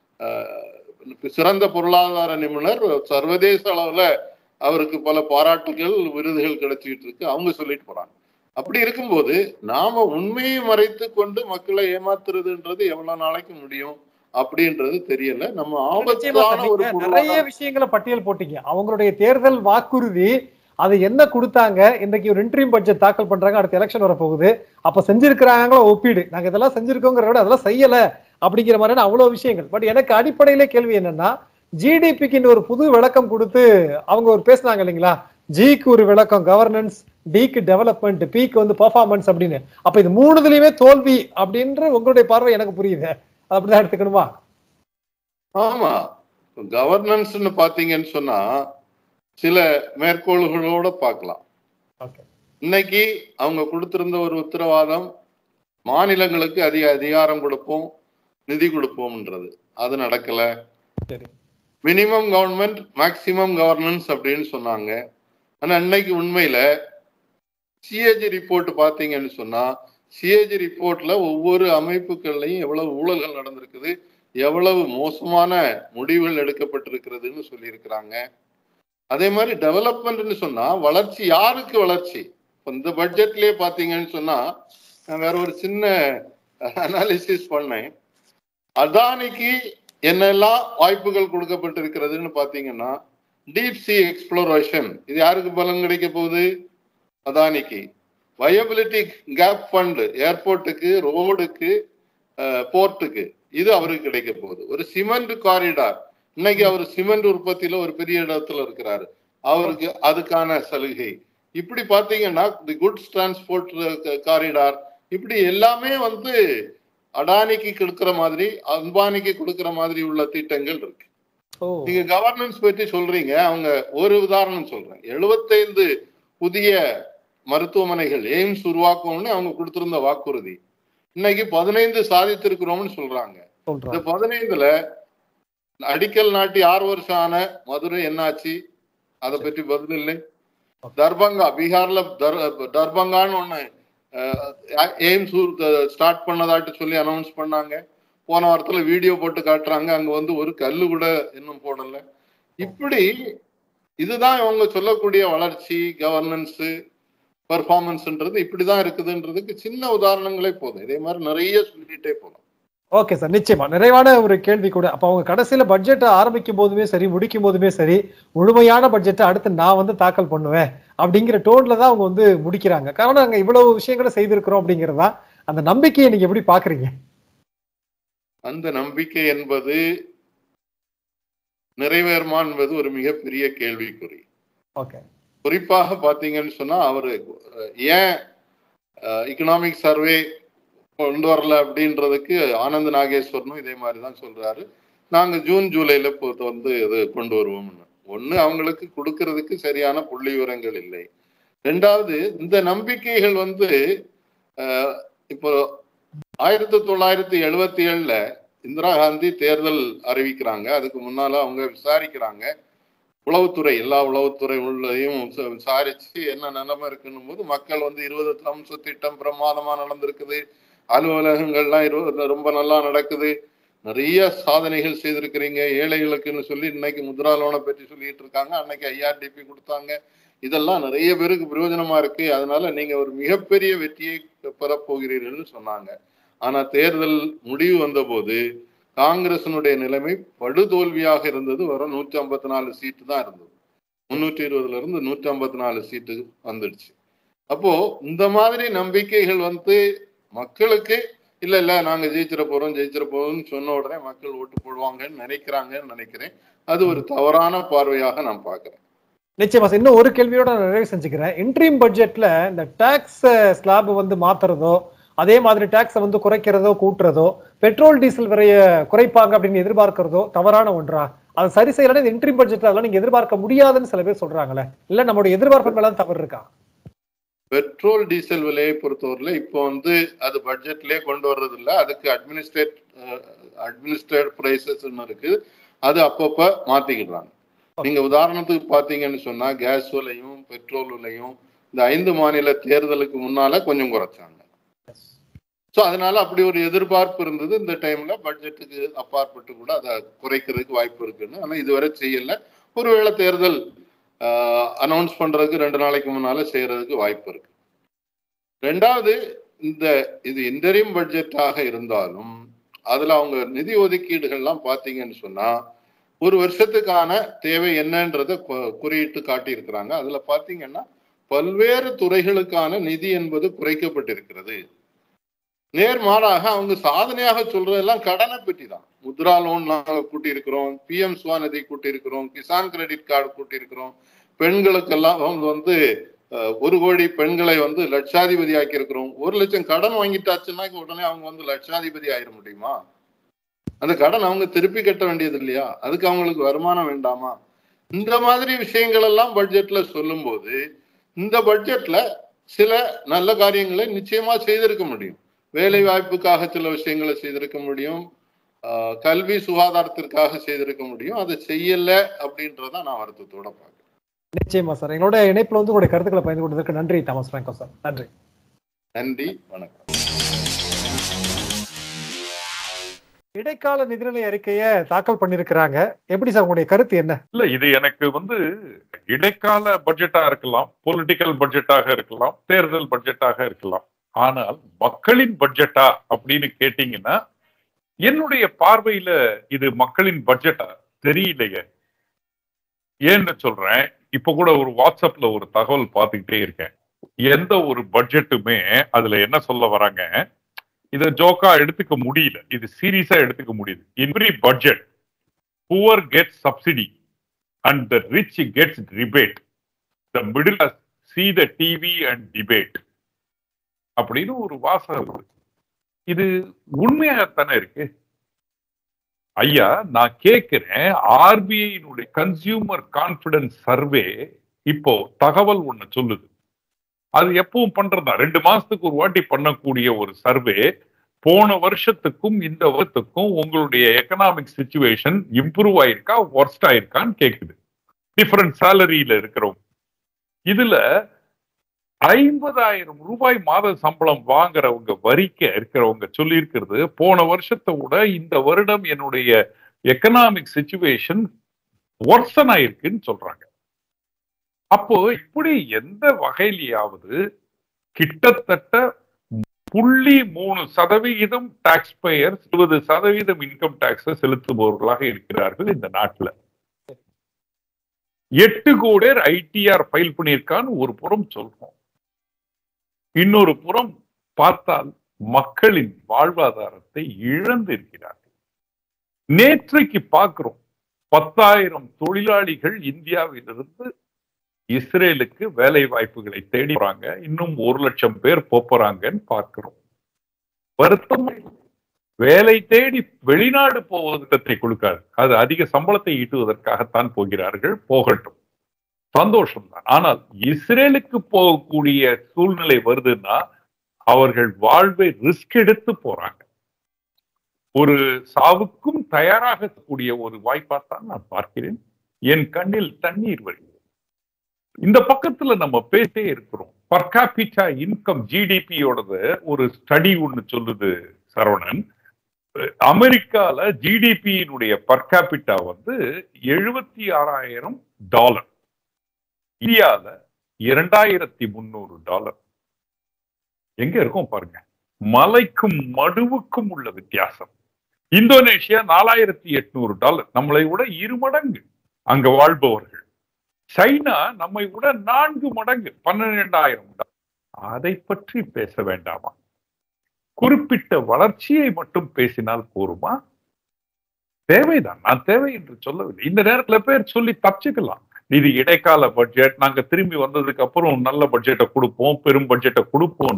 அஹ், சிறந்த பொருளாதார நிபுணர் சர்வதேச அளவுல அவருக்கு பல பாராட்டுகள் விருதுகள் கிடைச்சிட்டு இருக்கு அவங்க சொல்லிட்டு போறாங்க அப்படி இருக்கும்போது நாம உண்மையை மறைத்து கொண்டு மக்களை ஏமாத்துறதுன்றது எவ்வளவு நாளைக்கு முடியும் அப்படின்றது தெரியல நம்ம நிச்சயமா ஆபத்தான சார், ஒரு நீங்க பொருளாதார நிறைய விஷயங்களை பட்டியல் போட்டீங்க அவங்களுடைய தேர்தல் வாக்குறுதி அது என்ன கொடுத்தாங்க இன்னைக்கு ஒரு இன்ட்ரீம் பட்ஜெட் தாக்கல் பண்றாங்க அடுத்த எலெக்ஷன் வரப்போகுது அப்ப செஞ்சிருக்கிறாங்களோ ஒப்பீடு நாங்க இதெல்லாம் செஞ்சிருக்கோங்கிறத விட அதெல்லாம் செய்யல அப்படிங்கிற மாதிரியான அவ்வளவு விஷயங்கள் பட் எனக்கு அடிப்படையிலே கேள்வி என்னன்னா ஜிடிபிக்கு ஒரு புது விளக்கம் கொடுத்து அவங்க ஒரு பேசுனாங்க இல்லைங்களா ஜிக்கு ஒரு விளக்கம் கவர்னன்ஸ் டிக்கு டெவலப்மெண்ட் பிக்கு வந்து பெர்ஃபார்மன்ஸ் அப்படின்னு அப்ப இது மூணுதுலயுமே தோல்வி அப்படின்ற உங்களுடைய பார்வை எனக்கு புரியுது அது அப்படிதான் எடுத்துக்கணுமா ஆமா கவர்னன்ஸ்னு பாத்தீங்கன்னு சொன்னா சில மேற்கோள்களோட பார்க்கலாம் ஓகே இன்னைக்கு அவங்க கொடுத்திருந்த ஒரு உத்தரவாதம் மாநிலங்களுக்கு அதிக அதிகாரம் கொடுப்போம் நிதி கொடுப்போம்ன்றது அது நடக்கல சரி மினிமம் கவர்மெண்ட் மேக்சிமம் கவர்னன்ஸ் அப்படின்னு சொன்னாங்க ஆனா இன்னைக்கு உண்மையில சிஏஜி ரிப்போர்ட் பாத்தீங்கன்னு சொன்னா சிஏஜி ரிப்போர்ட்ல ஒவ்வொரு அமைப்புகள்லையும் எவ்வளவு ஊழல்கள் நடந்திருக்குது எவ்வளவு மோசமான முடிவுகள் எடுக்கப்பட்டிருக்கிறதுன்னு சொல்லியிருக்கிறாங்க அதே மாதிரி டெவலப்மெண்ட்னு சொன்னா வளர்ச்சி யாருக்கு வளர்ச்சி இப்ப இந்த பட்ஜெட்லயே பாத்தீங்கன்னு சொன்னா நான் வேற ஒரு சின்ன அனாலிசிஸ் பண்ணேன் அதானிக்கு என்னெல்லாம் வாய்ப்புகள் கொடுக்கப்பட்டிருக்கிறதுன்னு பாத்தீங்கன்னா டீப் சி எக்ஸ்ப்ளோரேஷன் இது யாருக்கு பலன் கிடைக்க போகுது அதானிக்கு வயபிலிட்டி கேப் ஃபண்ட் ஏர்போர்ட்டுக்கு ரோடுக்கு போர்ட்டுக்கு இது அவருக்கு கிடைக்க போகுது ஒரு சிமெண்ட் காரிடார் இன்னைக்கு அவர் சிமெண்ட் உற்பத்தியில ஒரு பெரிய இடத்துல இருக்கிறாரு அவருக்கு அதுக்கான சலுகை இப்படி பாத்தீங்கன்னா தி குட்ஸ் டிரான்ஸ்போர்ட் காரிடார் இப்படி எல்லாமே வந்து அடானிக்கு கொடுக்கிற மாதிரி அம்பானிக்கு கொடுக்கிற மாதிரி உள்ள திட்டங்கள் இருக்கு ஓ நீங்க கவர்னன்ஸ் பற்றி சொல்றீங்க அவங்க ஒரு உதாரணம் சொல்றேன் எழுபத்தைந்து புதிய மருத்துவமனைகள் எய்ம்ஸ் உருவாக்கும்னு அவங்க கொடுத்திருந்த வாக்குறுதி இன்னைக்கு பதினைந்து சாதித்திருக்கிறோம்னு சொல்றாங்க இந்த சொல்றேன் பதினைந்துல அடிக்கல் நாட்டி ஆறு வருஷம் ஆன மதுரை என்னாச்சு அதை பற்றி பதில் இல்லை தர்பங்கா பீகார்ல தர்- தர்பங்கான்னு ஒண்ணு எய்ம்ஸ் ஸ்டார்ட் பண்ணதாட்டு சொல்லி அனௌன்ஸ் பண்ணாங்க போன வாரத்துல வீடியோ போட்டு காட்டுறாங்க அங்க வந்து ஒரு கல்லு கூட இன்னும் போடல இப்படி இதுதான் இவங்க சொல்லக்கூடிய வளர்ச்சி கவர்னன்ஸ் பெர்ஃபார்மன்ஸ்ன்றது இப்படிதான் இருக்குதுன்றதுக்கு சின்ன உதாரணங்களே போதும் இதே மாதிரி நிறைய சொல்லிட்டே போகலாம் ஓகே சார் நிச்சயமா நிறைவான ஒரு கேள்வி கூட அப்ப அவங்க கடைசியில பட்ஜெட்டை ஆரம்பிக்கும் போதுமே சரி முடிக்கும் போதுமே சரி முழுமையான பட்ஜெட்டை அடுத்து நான் வந்து தாக்கல் பண்ணுவேன் அப்படிங்கிற டோன்ல தான் அவங்க வந்து முடிக்கிறாங்க காரணம் நாங்க இவ்வளவு விஷயங்களை செய்திருக்கிறோம் அப்படிங்கறதா அந்த நம்பிக்கையை நீங்க எப்படி பாக்குறீங்க அந்த நம்பிக்கை என்பது நிறைவேறுமா என்பது ஒரு மிகப்பெரிய கேள்விக்குறி ஓகே குறிப்பாக பாத்தீங்கன்னு சொன்னா அவரு அஹ், ஏன் எக்கனாமிக் சர்வே கொண்டு வரல அப்படின்றதுக்கு ஆனந்த் நாகேஸ்வரனும் இதே மாதிரி தான் சொல்றாரு நாங்க ஜூன் ஜூலைல இப்போ வந்து இது கொண்டு வருவோம்னு ஒண்ணு அவங்களுக்கு கொடுக்கறதுக்கு சரியான புள்ளி விவரங்கள் இல்லை ரெண்டாவது இந்த நம்பிக்கைகள் வந்து அஹ், இப்போ ஆயிரத்தி தொள்ளாயிரத்தி எழுபத்தி ஏழுல இந்திரா காந்தி தேர்தல் அறிவிக்கிறாங்க அதுக்கு முன்னால அவங்க விசாரிக்கிறாங்க உளவுத்துறை எல்லா உளவுத்துறை உள்ளதையும் விச- விசாரிச்சு என்ன நிலைமை இருக்குன்னும் போது மக்கள் வந்து இருபது அம்ச திட்டம் பிரமாதமா நடந்திருக்குது அலுவலகங்கள்லாம் இருபது ரொம்ப நல்லா நடக்குது நிறைய சாதனைகள் செய்திருக்கிறீங்க ஏழைகளுக்குன்னு சொல்லி இன்னைக்கு முத்ரா லோனை பற்றி சொல்லிட்டு இருக்காங்க அன்னைக்கு ஐஆர்டிபி கொடுத்தாங்க இதெல்லாம் நிறைய பேருக்கு பிரயோஜனமா இருக்கு அதனால நீங்க ஒரு மிகப்பெரிய வெற்றியை பெறப் போகிறீர்கள்னு சொன்னாங்க ஆனா தேர்தல் முடிவு வந்தபோது காங்கிரசினுடைய நிலைமை படுதோல்வியாக இருந்தது வரும் நூற்றி ஐம்பத்தி நாலு சீட்டு தான் இருந்தது முன்னூற்றி இருபதுல இருந்து நூற்றி ஐம்பத்தி நாலு சீட்டு வந்துடுச்சு அப்போ இந்த மாதிரி நம்பிக்கைகள் வந்து மக்களுக்கு இல்ல இல்ல நாங்க ஜெயிச்சிட போறோம் ஜெயிச்சிட போறோம்னு சொன்ன உடனே மக்கள் ஓட்டு போடுவாங்கன்னு நினைக்கிறாங்கன்னு நினைக்கிறேன் அது ஒரு தவறான பார்வையாக நான் பார்க்கிறேன் நிச்சயமா சார் இன்னும் ஒரு கேள்வியோட நான் நிறைவு செஞ்சுக்கிறேன் இன்ட்ரீம் பட்ஜெட்ல இந்த டாக்ஸ் ஸ்லாப் வந்து மாத்துறதோ அதே மாதிரி டாக்ஸை வந்து குறைக்கிறதோ கூட்டுறதோ பெட்ரோல் டீசல் விலைய குறைப்பாங்க அப்படின்னு எதிர்பார்க்கிறதோ தவறான ஒன்றா அது சரி செய்யலன்னா இந்த இன்ட்ரி பட்ஜெட் அதெல்லாம் நீங்க எதிர்பார்க்க முடியாதுன்னு சில பேர் சொல்றாங்களே இல்ல நம்மளுடைய எதிர்பார்ப்பு மேல தவறு இருக்கா பெட்ரோல் டீசல் விலையை பொறுத்தவரையில இப்போ வந்து அது பட்ஜெட்லயே கொண்டு வர்றது இல்ல அதுக்கு அட்மினிஸ்ட்ரேட் அட்மினிஸ்ட்ரேட் பிரைசஸ் இருக்கு அது அப்பப்ப மாத்திக்கிடுறாங்க நீங்க உதாரணத்துக்கு பாத்தீங்கன்னு சொன்னா கேஸ் விலையும் பெட்ரோல் விலையும் இந்த ஐந்து மாநில தேர்தலுக்கு முன்னால கொஞ்சம் குறைச்சாங்க ஸோ அதனால அப்படி ஒரு எதிர்பார்ப்பு இருந்தது இந்த டைம்ல பட்ஜெட்டுக்கு அப்பாற்பட்டு கூட அதை குறைக்கிறதுக்கு வாய்ப்பு இருக்குன்னு ஆனா இதுவரை செய்யல ஒருவேளை தேர்தல் அனௌன்ஸ் பண்றதுக்கு ரெண்டு நாளைக்கு முன்னால செய்யறதுக்கு வாய்ப்பு இருக்கு ரெண்டாவது இந்த இது இன்டரிம் பட்ஜெட்டாக இருந்தாலும் அதுல அவங்க நிதி ஒதுக்கீடுகள்லாம் பாத்தீங்கன்னு சொன்னா ஒரு வருஷத்துக்கான தேவை என்னன்றத கு- குறியிட்டு காட்டியிருக்கிறாங்க அதுல பாத்தீங்கன்னா பல்வேறு துறைகளுக்கான நிதி என்பது குறைக்கப்பட்டிருக்கிறது நேர்மாறாக அவங்க சாதனையாக சொல்றதெல்லாம் கடனை பற்றி தான் முத்ரா லோன் நாங்க கூட்டியிருக்கிறோம் பிஎம் ஸ்வாநிதி கூட்டியிருக்கிறோம் கிசான் கிரெடிட் கார்டு கூட்டியிருக்கிறோம் பெண்களுக்கெல்லாம் அவங்க வந்து அஹ், ஒரு கோடி பெண்களை வந்து லட்சாதிபதி ஆக்கியிருக்கிறோம் ஒரு லட்சம் கடன் வாங்கிட்டாச்சுன்னா உடனே அவங்க வந்து லட்சாதிபதி ஆயிட முடியுமா அந்த கடன் அவங்க திருப்பி கட்ட வேண்டியது இல்லையா அதுக்கு அவங்களுக்கு வருமானம் வேண்டாமா இந்த மாதிரி விஷயங்கள் எல்லாம் பட்ஜெட்ல சொல்லும்போது இந்த பட்ஜெட்ல சில நல்ல காரியங்களை நிச்சயமா செய்திருக்க முடியும் வேலை வாய்ப்புக்காக சில விஷயங்களை செய்திருக்க முடியும் ஆஹ் கல்வி சுகாதாரத்திற்காக செய்திருக்க முடியும் அதை செய்யல அப்படின்றத நான் வருத்தத்தோட பார்க்கிறேன் நிச்சயமா சார் எங்களோட இணைப்புல வந்து உங்களுடைய கருத்துக்களை பயந்து கொண்டதற்கு நன்றி தாமஸ் பிராங்கோ சார் நன்றி நன்றி வணக்கம் இடைக்கால நிதிநிலை அறிக்கையை தாக்கல் பண்ணிருக்கிறாங்க எப்படி சார் உங்களுடைய கருத்து என்ன இல்ல இது எனக்கு வந்து இடைக்கால பட்ஜெட்டா இருக்கலாம் பொலிட்டிக்கல் பட்ஜெட்டாக இருக்கலாம் தேர்தல் பட்ஜெட்டாக இருக்கலாம் ஆனால் மக்களின் பட்ஜெட்டா அப்படின்னு கேட்டீங்கன்னா என்னுடைய பார்வையில இது மக்களின் பட்ஜெட்டா தெரியலையே ஏன்னு சொல்றேன் இப்ப கூட ஒரு வாட்ஸ்அப்ல ஒரு தகவல் பார்த்துக்கிட்டே இருக்கேன் எந்த ஒரு பட்ஜெட்டுமே அதுல என்ன சொல்ல வராங்க இத ஜோக்கா எடுத்துக்க முடியல இது சீரியஸா எடுத்துக்க முடியுது every budget poor get subsidy and the rich gets rebate. The middle class see the TV and debate. அப்படின்னு ஒரு வாசகம் இருக்கு இது உண்மையாகத்தானே இருக்கு ஐயா நான் கேட்கிறேன் ஆர்பிஐனுடைய கன்சியூமர் கான்பிடன்ஸ் சர்வே இப்போ தகவல் ஒண்ணு சொல்லுது அது எப்பவும் பண்றதா ரெண்டு மாசத்துக்கு ஒரு வாட்டி பண்ணக்கூடிய ஒரு சர்வே போன வருஷத்துக்கும் இந்த வருஷத்துக்கும் உங்களுடைய எக்கனாமிக் சுச்சுவேஷன் இம்ப்ரூவ் ஆயிருக்கா ஒர்ஸ்ட் ஆயிருக்கான்னு கேக்குது டிஃபரண்ட் சேலரியில இருக்கிறவங்க இதுல ஐம்பதாயிரம் ரூபாய் மாத சம்பளம் வாங்குறவங்க வரிக்க இருக்கிறவங்க சொல்லி இருக்கிறது போன வருஷத்தை விட இந்த வருடம் என்னுடைய எக்கனாமிக் சுச்சுவேஷன் ஒர்சன் ஆயிருக்குன்னு சொல்றாங்க அப்போ இப்படி எந்த வகையிலேயாவது கிட்டத்தட்ட புள்ளி மூணு சதவிகிதம் டாக்ஸ் பெயர் இருபது சதவீதம் இன்கம் டாக்ஸை செலுத்துபவர்களாக இருக்கிறார்கள் இந்த நாட்டுல எட்டு கோடி ஐடிஆர் ஃபைல் பண்ணியிருக்கான்னு ஒரு புறம் சொல்றோம் இன்னொரு புறம் பார்த்தால் மக்களின் வாழ்வாதாரத்தை இழந்து இருக்கிறார்கள் நேற்றைக்கு பார்க்கிறோம் பத்தாயிரம் தொழிலாளிகள் இந்தியாவிலிருந்து இஸ்ரேலுக்கு வேலை வாய்ப்புகளை தேடி போறாங்க இன்னும் ஒரு லட்சம் பேர் போறாங்கன்னு பார்க்கிறோம் வருத்தம் வேலை தேடி வெளிநாடு போவதற்கு கொடுக்காது அது அதிக சம்பளத்தை ஈட்டுவதற்காகத்தான் போகிறார்கள் போகட்டும் சந்தோஷம் தான் ஆனால் இஸ்ரேலுக்கு போகக்கூடிய சூழ்நிலை வருதுன்னா அவர்கள் வாழ்வை ரிஸ்க் எடுத்து போறாங்க ஒரு சாவுக்கும் தயாராக கூடிய ஒரு வாய்ப்பாத்தான் நான் பார்க்கிறேன் என் கண்ணில் தண்ணீர் வருகிறது இந்த பக்கத்துல நம்ம பேசே இருக்கிறோம் பர்காபிட்டா இன்கம் ஜிடிபியோடது ஒரு ஸ்டடி ஒண்ணு சொல்லுது சரவணன் அமெரிக்கால ஜிடிபியினுடைய பர்காபிட்டா வந்து எழுபத்தி ஆறாயிரம் டாலர் இந்தியால இரண்டாயிரத்தி முந்நூறு டாலர் எங்க இருக்கும் பாருங்க மலைக்கும் மடுவுக்கும் உள்ள வித்தியாசம் இந்தோனேஷியா நாலாயிரத்தி எட்நூறு டாலர் நம்மளை விட இரு மடங்கு அங்க வாழ்பவர்கள் சைனா நம்மை விட நான்கு மடங்கு பன்னிரெண்டாயிரம் டாலர் அதை பற்றி பேச வேண்டாமா குறிப்பிட்ட வளர்ச்சியை மட்டும் பேசினால் போருமா தேவைதான் நான் தேவை என்று சொல்லவில்லை இந்த நேரத்துல பேர் சொல்லி தப்பிச்சுக்கலாம் இது இடைக்கால பட்ஜெட் நாங்க திரும்பி வந்ததுக்கு அப்புறம் நல்ல பட்ஜெட்டை கொடுப்போம் பெரும் பட்ஜெட்டை கொடுப்போம் பட்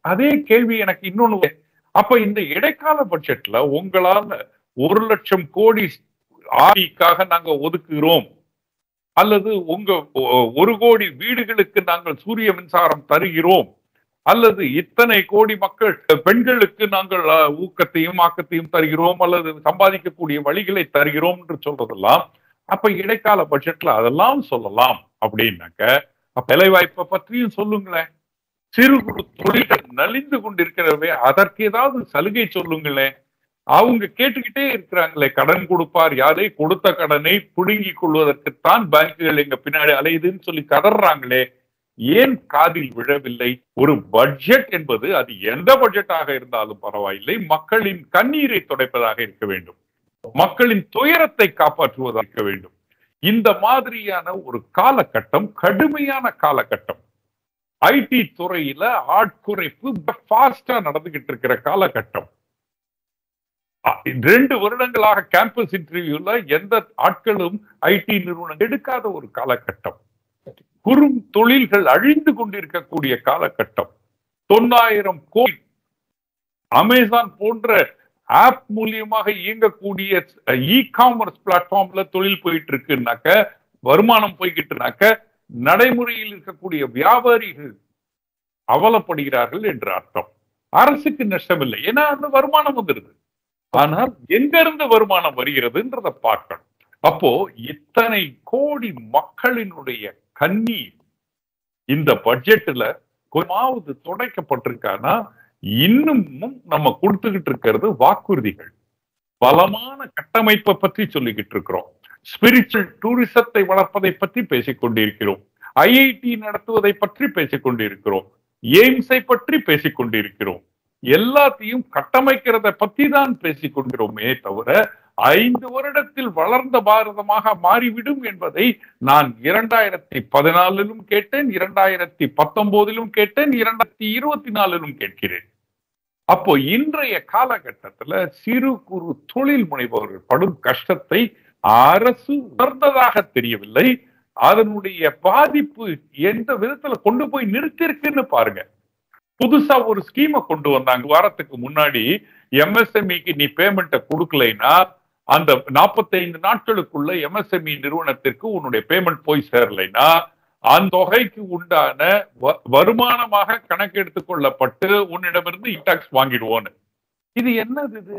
அதே கேள்வி எனக்கு இன்னொன்னு அப்ப இந்த இடைக்கால பட்ஜெட்ல உங்களால ஒரு லட்சம் கோடி ஆடிக்காக நாங்க ஒதுக்குகிறோம் அல்லது உங்க ஒ- ஒரு கோடி வீடுகளுக்கு நாங்கள் சூரிய மின்சாரம் தருகிறோம் அல்லது இத்தனை கோடி மக்கள் பெண்களுக்கு நாங்கள் அஹ், ஊக்கத்தையும் ஆக்கத்தையும் தருகிறோம் அல்லது சம்பாதிக்கக்கூடிய வழிகளை தருகிறோம் என்று சொல்றதெல்லாம் அப்ப இடைக்கால பட்ஜெட்ல அதெல்லாம் சொல்லலாம் அப்படின்னாக்க அப்ப வேலைவாய்ப்பை பற்றியும் சொல்லுங்களேன் சிறு குறு தொழில்கள் நலிந்து கொண்டிருக்கிறவே அதற்கு ஏதாவது சலுகை சொல்லுங்களேன் அவங்க கேட்டுக்கிட்டே இருக்கிறாங்களே கடன் கொடுப்பார் யாரே கொடுத்த கடனை புடுங்கிக் கொள்வதற்குத்தான் பேங்குகள் எங்க பின்னாடி அலையுதுன்னு சொல்லி கதறாங்களே ஏன் காதில் விழவில்லை ஒரு பட்ஜெட் என்பது அது எந்த பட்ஜெட்டாக இருந்தாலும் பரவாயில்லை மக்களின் கண்ணீரை துடைப்பதாக இருக்க வேண்டும் மக்களின் துயரத்தை காப்பாற்றுவதாக இருக்க வேண்டும் இந்த மாதிரியான ஒரு காலகட்டம் கடுமையான காலகட்டம் ஐடி துறையில ஆட்குறைப்பு ஃபாஸ்டா நடந்துகிட்டு இருக்கிற காலகட்டம் அ, ரெண்டு வருடங்களாக கேம்பஸ் இன்டர்வியூல எந்த ஆட்களும் ஐடி நிறுவனம் எடுக்காத ஒரு காலகட்டம் குறும் தொழில்கள் அழிந்து கொண்டிருக்கக்கூடிய காலகட்டம் தொண்ணாயிரம் கோடி அமேசான் போன்ற ஆப் மூலியமாக இயங்கக்கூடிய இ காமர்ஸ் பிளாட்ஃபார்ம்ல தொழில் போயிட்டு இருக்குன்னாக்க வருமானம் போய்கிட்டுனாக்க நடைமுறையில் இருக்கக்கூடிய வியாபாரிகள் அவலப்படுகிறார்கள் என்று அர்த்தம் அரசுக்கு நஷ்டம் இல்லை ஏன்னா அந்த வருமானம் வந்துருது ஆனால் எங்க இருந்து வருமானம் வருகிறதுன்றத பார்க்கணும் அப்போ இத்தனை கோடி மக்களினுடைய கண்ணீர் இந்த பட்ஜெட்ல கொஞ்சமாவது துடைக்கப்பட்டிருக்கானா இன்னமும் நம்ம கொடுத்துக்கிட்டு இருக்கிறது வாக்குறுதிகள் பலமான கட்டமைப்பை பற்றி சொல்லிக்கிட்டு இருக்கிறோம் ஸ்பிரிச்சுவல் டூரிசத்தை வளர்ப்பதை பற்றி பேசிக் கொண்டிருக்கிறோம் ஐஐடி நடத்துவதை பற்றி பேசிக் கொண்டிருக்கிறோம் எய்ம்ஸை பற்றி பேசிக் கொண்டிருக்கிறோம் எல்லாத்தையும் கட்டமைக்கிறத பத்தி தான் பேசிக் கொண்டிருக்கிறோமே தவிர ஐந்து வருடத்தில் வளர்ந்த பாரதமாக மாறிவிடும் என்பதை நான் இரண்டாயிரத்தி பதினாலிலும் கேட்டேன் இரண்டாயிரத்தி பத்தொன்பதிலும் கேட்டேன் இரண்டாயிரத்தி இருபத்தி நாலிலும் கேட்கிறேன் அப்போ இன்றைய காலகட்டத்துல சிறு குறு தொழில் முனைபவர்கள் படும் கஷ்டத்தை அரசு உணர்ந்ததாக தெரியவில்லை அதனுடைய பாதிப்பு எந்த விதத்துல கொண்டு போய் நிறுத்திருக்குன்னு பாருங்க புதுசா ஒரு ஸ்கீமை கொண்டு வந்தாங்க வாரத்துக்கு முன்னாடி எம்எஸ்எம்இக்கு நீ பேமெண்ட்டை கொடுக்கலைன்னா அந்த 45 நாட்களுக்குள்ள எம்எஸ்எம்இ நிறுவனத்திற்கு உன்னுடைய பேமெண்ட் போய் சேரலைன்னா அந்த தொகைக்கு உண்டான வ- வருமானமாக கணக்கெடுத்துக் கொள்ளப்பட்டு உன்னிடமிருந்து இன்டாக்ஸ் வாங்கிடுவோன்னு இது என்னது இது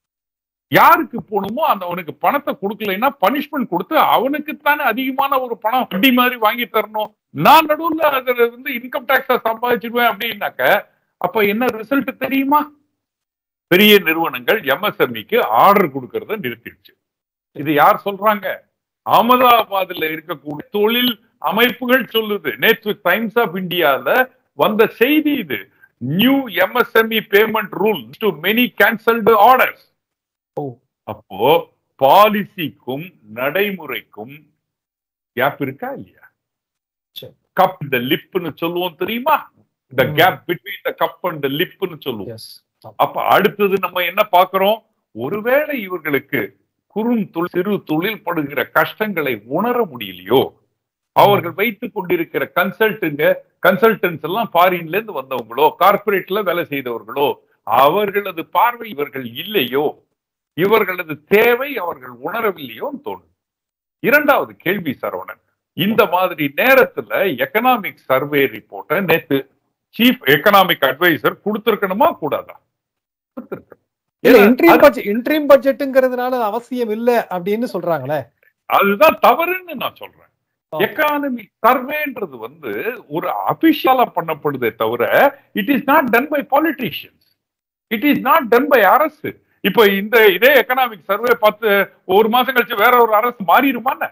யாருக்கு போகணுமோ அந்த அவனுக்கு பணத்தை கொடுக்கலைன்னா பனிஷ்மெண்ட் கொடுத்து அவனுக்குத்தானே அதிகமான ஒரு பணம் வட்டி மாதிரி வாங்கி தரணும் நான் நடுவுல அதுல இருந்து இன்கம் டாக்ஸ சம்பாதிச்சிருவேன் அப்படின்னாக்க அப்ப என்ன ரிசல்ட் தெரியுமா பெரிய நிறுவனங்கள் எம்எஸ்எம்இக்கு ஆர்டர் கொடுக்கறத நிறுத்திடுச்சு இது யார் சொல்றாங்க அகமதாபாத்ல இருக்கக்கூடிய தொழில் அமைப்புகள் சொல்லுது நேற்று டைம்ஸ் ஆஃப் இந்தியால வந்த செய்தி இது new MSME payment rule to many cancelled orders ஓ. அப்போ பாலிசிக்கும் நடைமுறைக்கும் கேப் இருக்கா இல்லையா சரி. கப் இந்த லிப்னு சொல்லுவோம் தெரியுமா இந்த ம். Gap between the cup and the லிப்னு சொல்லுவோம் எஸ் அப்ப அடுத்தது நம்ம என்ன பார்க்கிறோம் ஒருவேளை இவர்களுக்கு குறும் தொழில் சிறு தொழில் படுகிற கஷ்டங்களை உணர முடியலையோ அவர்கள் வைத்துக் கொண்டிருக்கிற கன்சல்ட்டுங்க கன்சல்டன்ஸ் எல்லாம் ஃபாரின்ல இருந்து வந்தவங்களோ கார்ப்பரேட்ல வேலை செய்தவர்களோ அவர்களது பார்வை இவர்கள் இல்லையோ இவர்களது தேவை அவர்கள் உணரவில்லையோ தோணும் இரண்டாவது கேள்வி சரவணன் இந்த மாதிரி நேரத்துல எக்கனாமிக் சர்வே ரிப்போர்ட்டை நேத்து சீஃப் எக்கனாமிக் அட்வைசர் கொடுத்திருக்கணுமா கூடாதா கொடுத்திருக்கணும் இல்ல ஏன்னா, இன்ட்ரீம் அது- பட்ஜெட் இன்ட்ரீம் பட்ஜெட்டுங்கிறதுனால அவசியம் இல்ல அப்படின்னு சொல்றாங்களே அதுதான் தவறுன்னு நான் சொல்றேன் ஆ. எக்கானமிக் சர்வேன்றது வந்து ஒரு அபிஷியலா பண்ணப்படுதே தவிர it is not done by politicians it is not done by அரசு இப்ப இந்த இதே எக்கனாமிக் சர்வே பார்த்து ஒரு மாசம் கழிச்சு வேற ஒரு அரசு மாறிடுமான்னு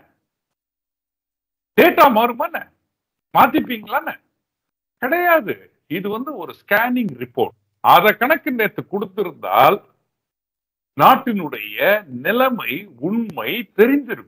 டேட்டா மாறுமான்னு மாத்திப்பீங்களான்னு கிடையாது இது வந்து ஒரு ஸ்கேனிங் ரிப்போர்ட் அத கணக்கு நேத்து கொடுத்திருந்தால் நாட்டினுடைய நிலைமை உண்மை தெரிஞ்சிருக்கும்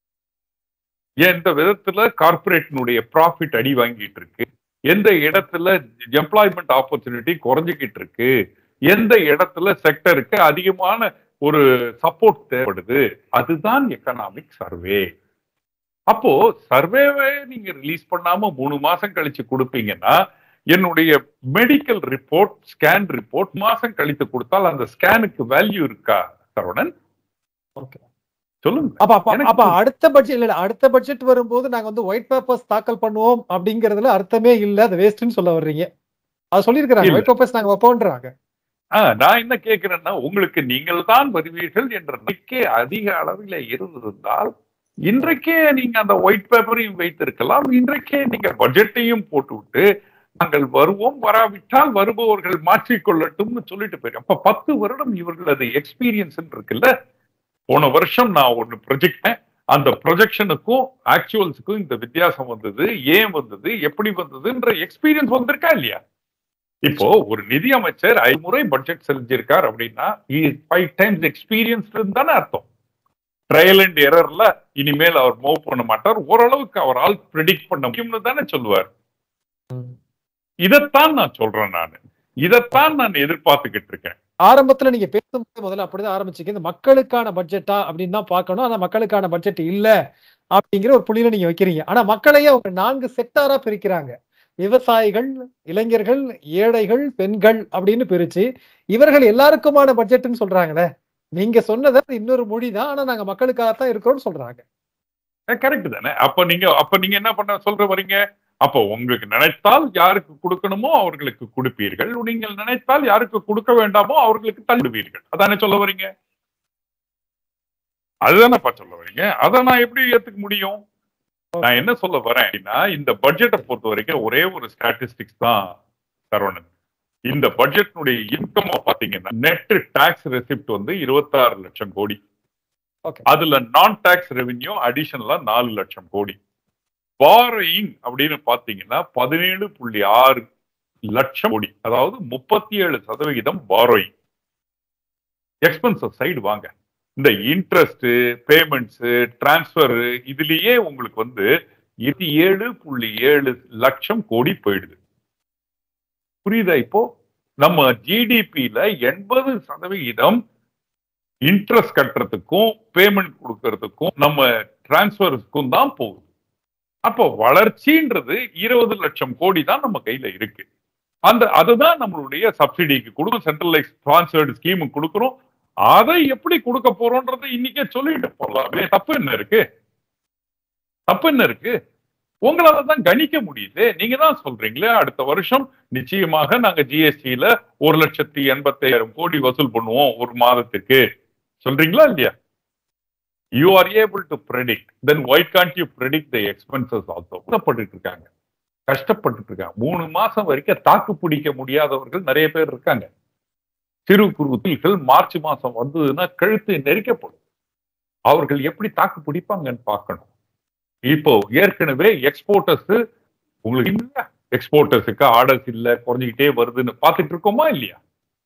எந்த விதத்துல கார்பரேட்டினுடைய ப்ராஃபிட் அடி வாங்கிட்டு இருக்கு எந்த இடத்துல எம்ப்ளாய்மெண்ட் ஆப்பர்ச்சுனிட்டி குறைஞ்சிக்கிட்டு இருக்கு எந்த இடத்துல செக்டருக்கு அதிகமான ஒரு சப்போர்ட் தேவைப்படுது அதுதான் எக்கனாமிக் சர்வே அப்போ சர்வேவை நீங்க ரிலீஸ் பண்ணாம மூணு மாசம் கழிச்சு கொடுப்பீங்கன்னா என்னுடைய மெடிக்கல் ரிப்போர்ட் ஸ்கேன் ரிப்போர்ட் மாசம் கழித்து கொடுத்தால் அந்த ஸ்கேனுக்கு வேல்யூ இருக்கா சரவணன் Okay. சொல்லுங்க அப்ப அப்ப எனக்கு அப்ப அடுத்த பட்ஜெட் இல்ல இல்ல, அடுத்த பட்ஜெட் வரும்போது நாங்க வந்து ஒயிட் பேப்பர்ஸ் தாக்கல் பண்ணுவோம் அப்படிங்கறதுல அர்த்தமே இல்ல அது வேஸ்ட்னு சொல்ல வர்றீங்க அது சொல்லியிருக்கிறாங்க இல்ல. ஒயிட் பேப்பர்ஸ் நாங்க வைப்போம்ன்றாங்க ஆ, நான் என்ன கேட்கிறேன்னா உங்களுக்கு நீங்கள் தான் வருவீர்கள் என்ற நம்பிக்கை அதிக அளவில் இருந்திருந்தால் இன்றைக்கே நீங்க அந்த ஒயிட் பேப்பரையும் வைத்திருக்கலாம் இன்றைக்கே நீங்க பட்ஜெட்டையும் போட்டுவிட்டு நாங்கள் வருவோம் வராவிட்டால் வருபவர்கள் மாற்றிக்கொள்ளட்டும்னு சொல்லிட்டு போயிரு அப்ப பத்து வருடம் இவர்களது எக்ஸ்பீரியன்ஸ் இருக்குல்ல போன வருஷம் நான் ஒன்னு ப்ரொஜெக்ட் அந்த ப்ரொஜெக்ஷனுக்கும் ஆக்சுவல்ஸுக்கும் இந்த வித்தியாசம் வந்தது ஏன் வந்தது எப்படி வந்ததுன்ற எக்ஸ்பீரியன்ஸ் வந்திருக்கா இல்லையா இப்போ ஒரு நிதி அமைச்சர் ஐமுறை பட்ஜெட் செஞ்சிருக்கார் அப்படின்னா ஃபைவ் டைம்ஸ் எக்ஸ்பீரியன்ஸ் தானே அர்த்தம் ட்ரையல் அண்ட் எரர்ல இனிமேல் அவர் மூவ் பண்ண மாட்டார் ஓரளவுக்கு அவரால் ப்ரெடிக்ட் பண்ண முடியும்னு தானே சொல்லுவார் இதைத்தான் நான் சொல்றேன் நான் இதைத்தான் நான் எதிர்பார்த்துக்கிட்டு இருக்கேன் ஆரம்பத்துல நீங்க பேசும்போது முதல்ல அப்படிதான் ஆரம்பிச்சீங்க இந்த மக்களுக்கான பட்ஜெட்டா அப்படின்னு தான் பார்க்கணும் ஆனா மக்களுக்கான பட்ஜெட் இல்ல அப்படிங்கிற ஒரு புள்ளியில நீங்க வைக்கிறீங்க ஆனா மக்களையே அவங்க நான்கு செக்டாரா பிரிக்கிறாங்க விவசாயிகள் இளைஞர்கள் ஏழைகள் பெண்கள் அப்படின்னு பிரிச்சு இவர்கள் எல்லாருக்குமான பட்ஜெட்னு சொல்றாங்களே நீங்க சொன்னது இன்னொரு மொழி தான் ஆனா நாங்க மக்களுக்காகத்தான் இருக்கிறோம்னு சொல்றாங்க கரெக்ட் தானே அப்ப நீங்க அப்ப நீங்க என்ன பண்ண சொல்ற வரீங்க அப்போ உங்களுக்கு நினைத்தால் யாருக்கு கொடுக்கணுமோ அவர்களுக்கு கொடுப்பீர்கள் நீங்கள் நினைத்தால் யாருக்கு கொடுக்க வேண்டாமோ அவர்களுக்கு தள்ளுவீர்கள் அதானே சொல்ல வரீங்க அதுதானப்பா சொல்ல வரீங்க அதை நான் எப்படி ஏத்துக்க முடியும் நான் என்ன சொல்ல வரேன் அப்படின்னா இந்த பட்ஜெட்டை பொறுத்த வரைக்கும் ஒரே ஒரு ஸ்டாட்டிஸ்டிக்ஸ் தான் சரவணன் இந்த பட்ஜெட்னுடைய இன்கம் பாத்தீங்கன்னா நெட் டாக்ஸ் ரெசிப்ட் வந்து இருபத்தாறு லட்சம் கோடி Okay. அதுல நான் டாக்ஸ் ரெவென்யூ அடிஷனலா நாலு லட்சம் கோடி பாரோயிங் அப்படின்னு பாத்தீங்கன்னா பதினேழு புள்ளி ஆறு லட்சம் கோடி அதாவது முப்பத்தி ஏழு சதவிகிதம் பாரோயிங் எக்ஸ்பென்சஸ் சைடு வாங்க இந்த இன்ட்ரெஸ்ட் பேமெண்ட்ஸ் டிரான்ஸ்பர் இதுலயே உங்களுக்கு வந்து இருபத்தி ஏழு புள்ளி ஏழு லட்சம் கோடி போயிடுது புரியுதா இப்போ நம்ம ஜிடிபியில எண்பது சதவிகிதம் இன்ட்ரெஸ்ட் கட்டுறதுக்கும் பேமெண்ட் கொடுக்கறதுக்கும் நம்ம டிரான்ஸ்பர்ஸ்க்கும் தான் போகுது அப்போ வளர்ச்சின்றது இருபது லட்சம் கோடி தான் நம்ம கையில இருக்கு அந்த அதுதான் நம்மளுடைய சப்சிடிக்கு கொடுக்கும் சென்ட்ரலைஸ் ஸ்பான்சர்டு ஸ்கீமுக்கு கொடுக்குறோம் அதை எப்படி கொடுக்க போறோம்ன்றதை இன்னைக்கே சொல்லிட்டு போடலாம் தப்பு என்ன இருக்கு தப்பு என்ன இருக்கு உங்களால தான் கணிக்க முடியுது நீங்க தான் சொல்றீங்களே அடுத்த வருஷம் நிச்சயமாக நாங்க ஜிஎஸ்டியில ஒரு லட்சத்தி எண்பத்தாயிரம் கோடி வசூல் பண்ணுவோம் ஒரு மாதத்துக்கு சொல்றீங்களா இல்லையா you are able to predict then why can't you predict the expenses also கஷ்டப்பட்டு இருக்காங்க கஷ்டப்பட்டு இருக்காங்க மூணு மாசம் வரைக்கும் தாக்கு பிடிக்க முடியாதவர்கள் நிறைய பேர் இருக்காங்க சிறு குறு தொழில்கள் மார்ச் மாசம் வந்ததுன்னா கழுத்து நெரிக்கப்படும் அவர்கள் எப்படி தாக்கு பிடிப்பாங்கன்னு பார்க்கணும் இப்போ ஏற்கனவே எக்ஸ்போர்ட்டர்ஸ் உங்களுக்கு இல்ல எக்ஸ்போர்ட்டர்ஸுக்கு ஆர்டர்ஸ் இல்ல குறைஞ்சிக்கிட்டே வருதுன்னு பார்த்துட்டு இருக்கோமா இல்லையா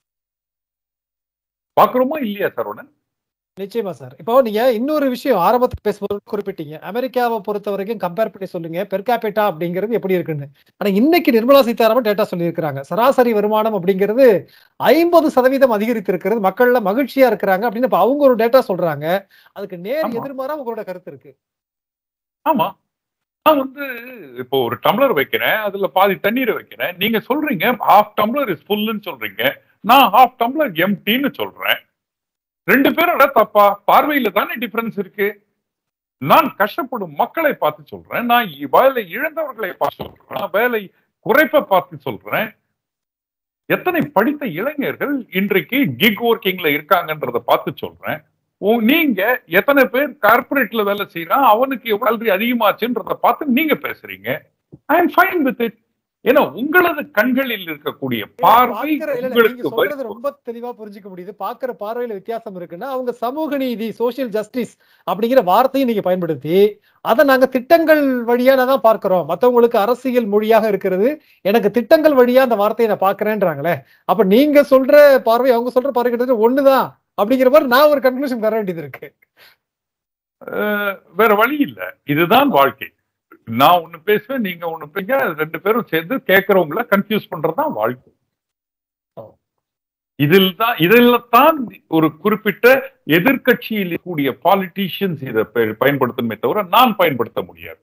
பாக்குறோமா இல்லையா சரவணன் நிச்சயமா சார் இப்போ நீங்க இன்னொரு விஷயம் ஆரம்பத்தில் பேசும்போது குறிப்பிட்டீங்க அமெரிக்காவை பொறுத்த வரைக்கும் கம்பேர் பண்ணி சொல்லுங்க பெர்காபிட்டா அப்படிங்கிறது எப்படி இருக்குன்னு ஆனா இன்னைக்கு நிர்மலா சீதாராமன் டேட்டா சொல்லியிருக்கிறாங்க சராசரி வருமானம் அப்படிங்கிறது ஐம்பது சதவீதம் அதிகரித்து இருக்கிறது மக்கள்ல மகிழ்ச்சியா இருக்கிறாங்க அப்படின்னு இப்ப அவங்க ஒரு டேட்டா சொல்றாங்க அதுக்கு நேர் ஆமா. எதிர்மாறா உங்களோட கருத்து இருக்கு ஆமா நான் வந்து இப்போ ஒரு டம்ளர் வைக்கிறேன் அதுல பாதி தண்ணீரை வைக்கிறேன் நீங்க சொல்றீங்க ஹாஃப் டம்ளர் இஸ் ஃபுல்லுன்னு சொல்றீங்க நான் ஹாஃப் டம்ளர் எம்டின்னு சொல்றேன் ரெண்டு பேரோட தப்பா பார்வையில தானே டிஃபரன்ஸ் இருக்கு நான் கஷ்டப்படும் மக்களை பார்த்து சொல்றேன் நான் இ- வேலை இழந்தவர்களை பார்த்து சொல்றேன் நான் வேலை குறைப்பை பார்த்து சொல்றேன் எத்தனை படித்த இளைஞர்கள் இன்றைக்கு கிக் ஒர்க்கிங்ல இருக்காங்கன்றத பார்த்து சொல்றேன் உ- நீங்க எத்தனை பேர் கார்ப்பரேட்ல வேலை செய்யறான் அவனுக்கு எவ்வளவு அதிகமாச்சுன்றத பார்த்து நீங்க பேசுறீங்க I am fine with it ஏன்னா உங்களது கண்களில் இருக்கக்கூடிய பார்வை பாக்குற- இல்ல, இல்ல, உங்களுக்கு நீங்க சொல்றது வரும். ரொம்ப தெளிவா புரிஞ்சுக்க முடியுது பாக்குற பார்வையில வித்தியாசம் இருக்குன்னா அவங்க சமூக நீதி சோசியல் ஜஸ்டிஸ் அப்படிங்கிற வார்த்தையை நீங்க பயன்படுத்தி அதை நாங்க திட்டங்கள் வழியா தான் பார்க்கிறோம் மத்தவங்களுக்கு அரசியல் மொழியாக இருக்கிறது எனக்கு திட்டங்கள் வழியா அந்த வார்த்தையை நான் பாக்குறேன்றாங்களே அப்ப நீங்க சொல்ற பார்வை அவங்க சொல்ற பார்வை கிட்டத்தட்ட ஒண்ணுதான் அப்படிங்கிற மாதிரி நான் ஒரு கன்க்ளூஷன் தர வேண்டியது இருக்கு அஹ், வேற வழி இல்ல இதுதான் வாழ்க்கை நான் ஒண்ணு பேசுவேன் நீங்க ஒண்ணு பேங்க ரெண்டு பேரும் சேர்ந்து கேட்கறவங்கள கன்ஃபியூஸ் பண்றதுதான் வாழ்க்கை ஓ. இதில் தான் இதில் தான் ஒரு குறிப்பிட்ட எதிர்க்கட்சியில் கூடிய பாலிட்டிஷியன்ஸ் இதை பெ- பயன்படுத்தணுமே தவிர நான் பயன்படுத்த முடியாது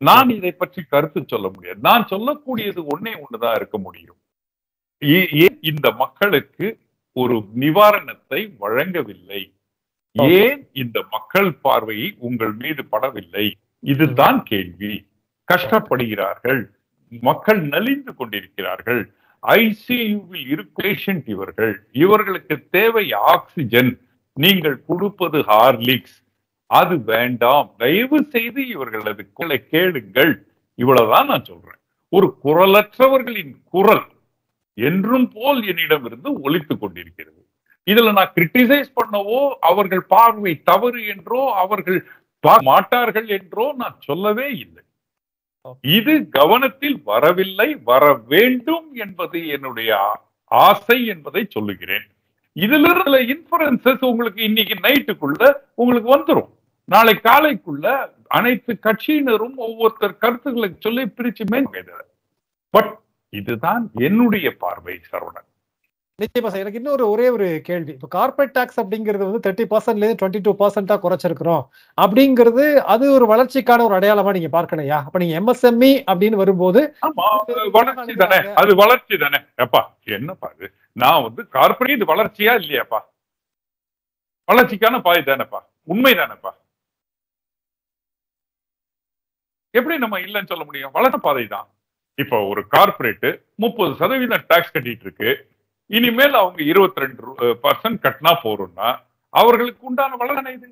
நான் இதை பற்றி கருத்து சொல்ல முடியாது நான் சொல்லக்கூடியது ஒண்ணே ஒண்ணுதான் இருக்க முடியும் ஏ- ஏன் இந்த மக்களுக்கு ஒரு நிவாரணத்தை வழங்கவில்லை ஏன் இந்த மக்கள் பார்வை உங்கள் மீது படவில்லை இதுதான் கேள்வி கஷ்டப்படுகிறார்கள் மக்கள் நலிந்து கொண்டிருக்கிறார்கள் ஐசியூவில் இருக்கும் பேஷண்ட் இவர்கள் இவர்களுக்கு தேவை ஆக்சிஜன் நீங்கள் கொடுப்பது ஹார்லிக்ஸ் அது வேண்டாம் தயவு செய்து இவர்களது குரலை கேளுங்கள் இவ்வளவுதான் நான் சொல்றேன் ஒரு குரலற்றவர்களின் குரல் என்றும் போல் என்னிடமிருந்து ஒலித்துக் கொண்டிருக்கிறது இதுல நான் கிரிட்டிசைஸ் பண்ணவோ அவர்கள் பார்வை தவறு என்றோ அவர்கள் பார்க்க மாட்டார்கள் என்றோ நான் சொல்லவே இல்லை இது கவனத்தில் வரவில்லை வர வேண்டும் என்பது என்னுடைய ஆ- ஆசை என்பதை சொல்லுகிறேன் இதுல இருக்கிற இன்ஃபரன்சஸ் உங்களுக்கு இன்னைக்கு நைட்டுக்குள்ள உங்களுக்கு வந்துரும் நாளை காலைக்குள்ள அனைத்து கட்சியினரும் ஒவ்வொருத்தர் கருத்துக்களை சொல்லி பிரிச்சு மேல் பட் இதுதான் என்னுடைய பார்வை சரவணன் நிச்சயமா சார் எனக்கு இன்னொரு ஒரே ஒரு கேள்வி இப்போ கார்பரேட் டாக்ஸ் அப்படிங்கிறது வந்து தேர்ட்டி பர்சன்ட்லேருந்து டுவெண்ட்டி டூ பர்சன்டா குறைச்சிருக்கிறோம் அப்படிங்கிறது அது ஒரு வளர்ச்சிக்கான ஒரு அடையாளமா நீங்க பார்க்கணையா அப்ப நீங்க எம்எஸ்எம்இ அப்படின்னு வரும்போது ஆமா வளர்ச்சி தானே அது வளர்ச்சி தானே அப்பா என்னப்பா இது நான் வந்து கார்பரேட் இது வளர்ச்சியா இல்லையாப்பா வளர்ச்சிக்கான பாதை தானேப்பா உண்மை தானேப்பா எப்படி நம்ம இல்லைன்னு சொல்ல முடியும் வளர்ச்சி பாதை தான் இப்போ ஒரு கார்பரேட் முப்பது சதவீதம் டாக்ஸ் கட்டிட்டு இருக்கு இனிமேல் அவங்க இருபத்தி ரெண்டு பர்சன்ட் கட்டினா போறோம்னா அவர்களுக்கு உண்டான வளர்ச்சி இது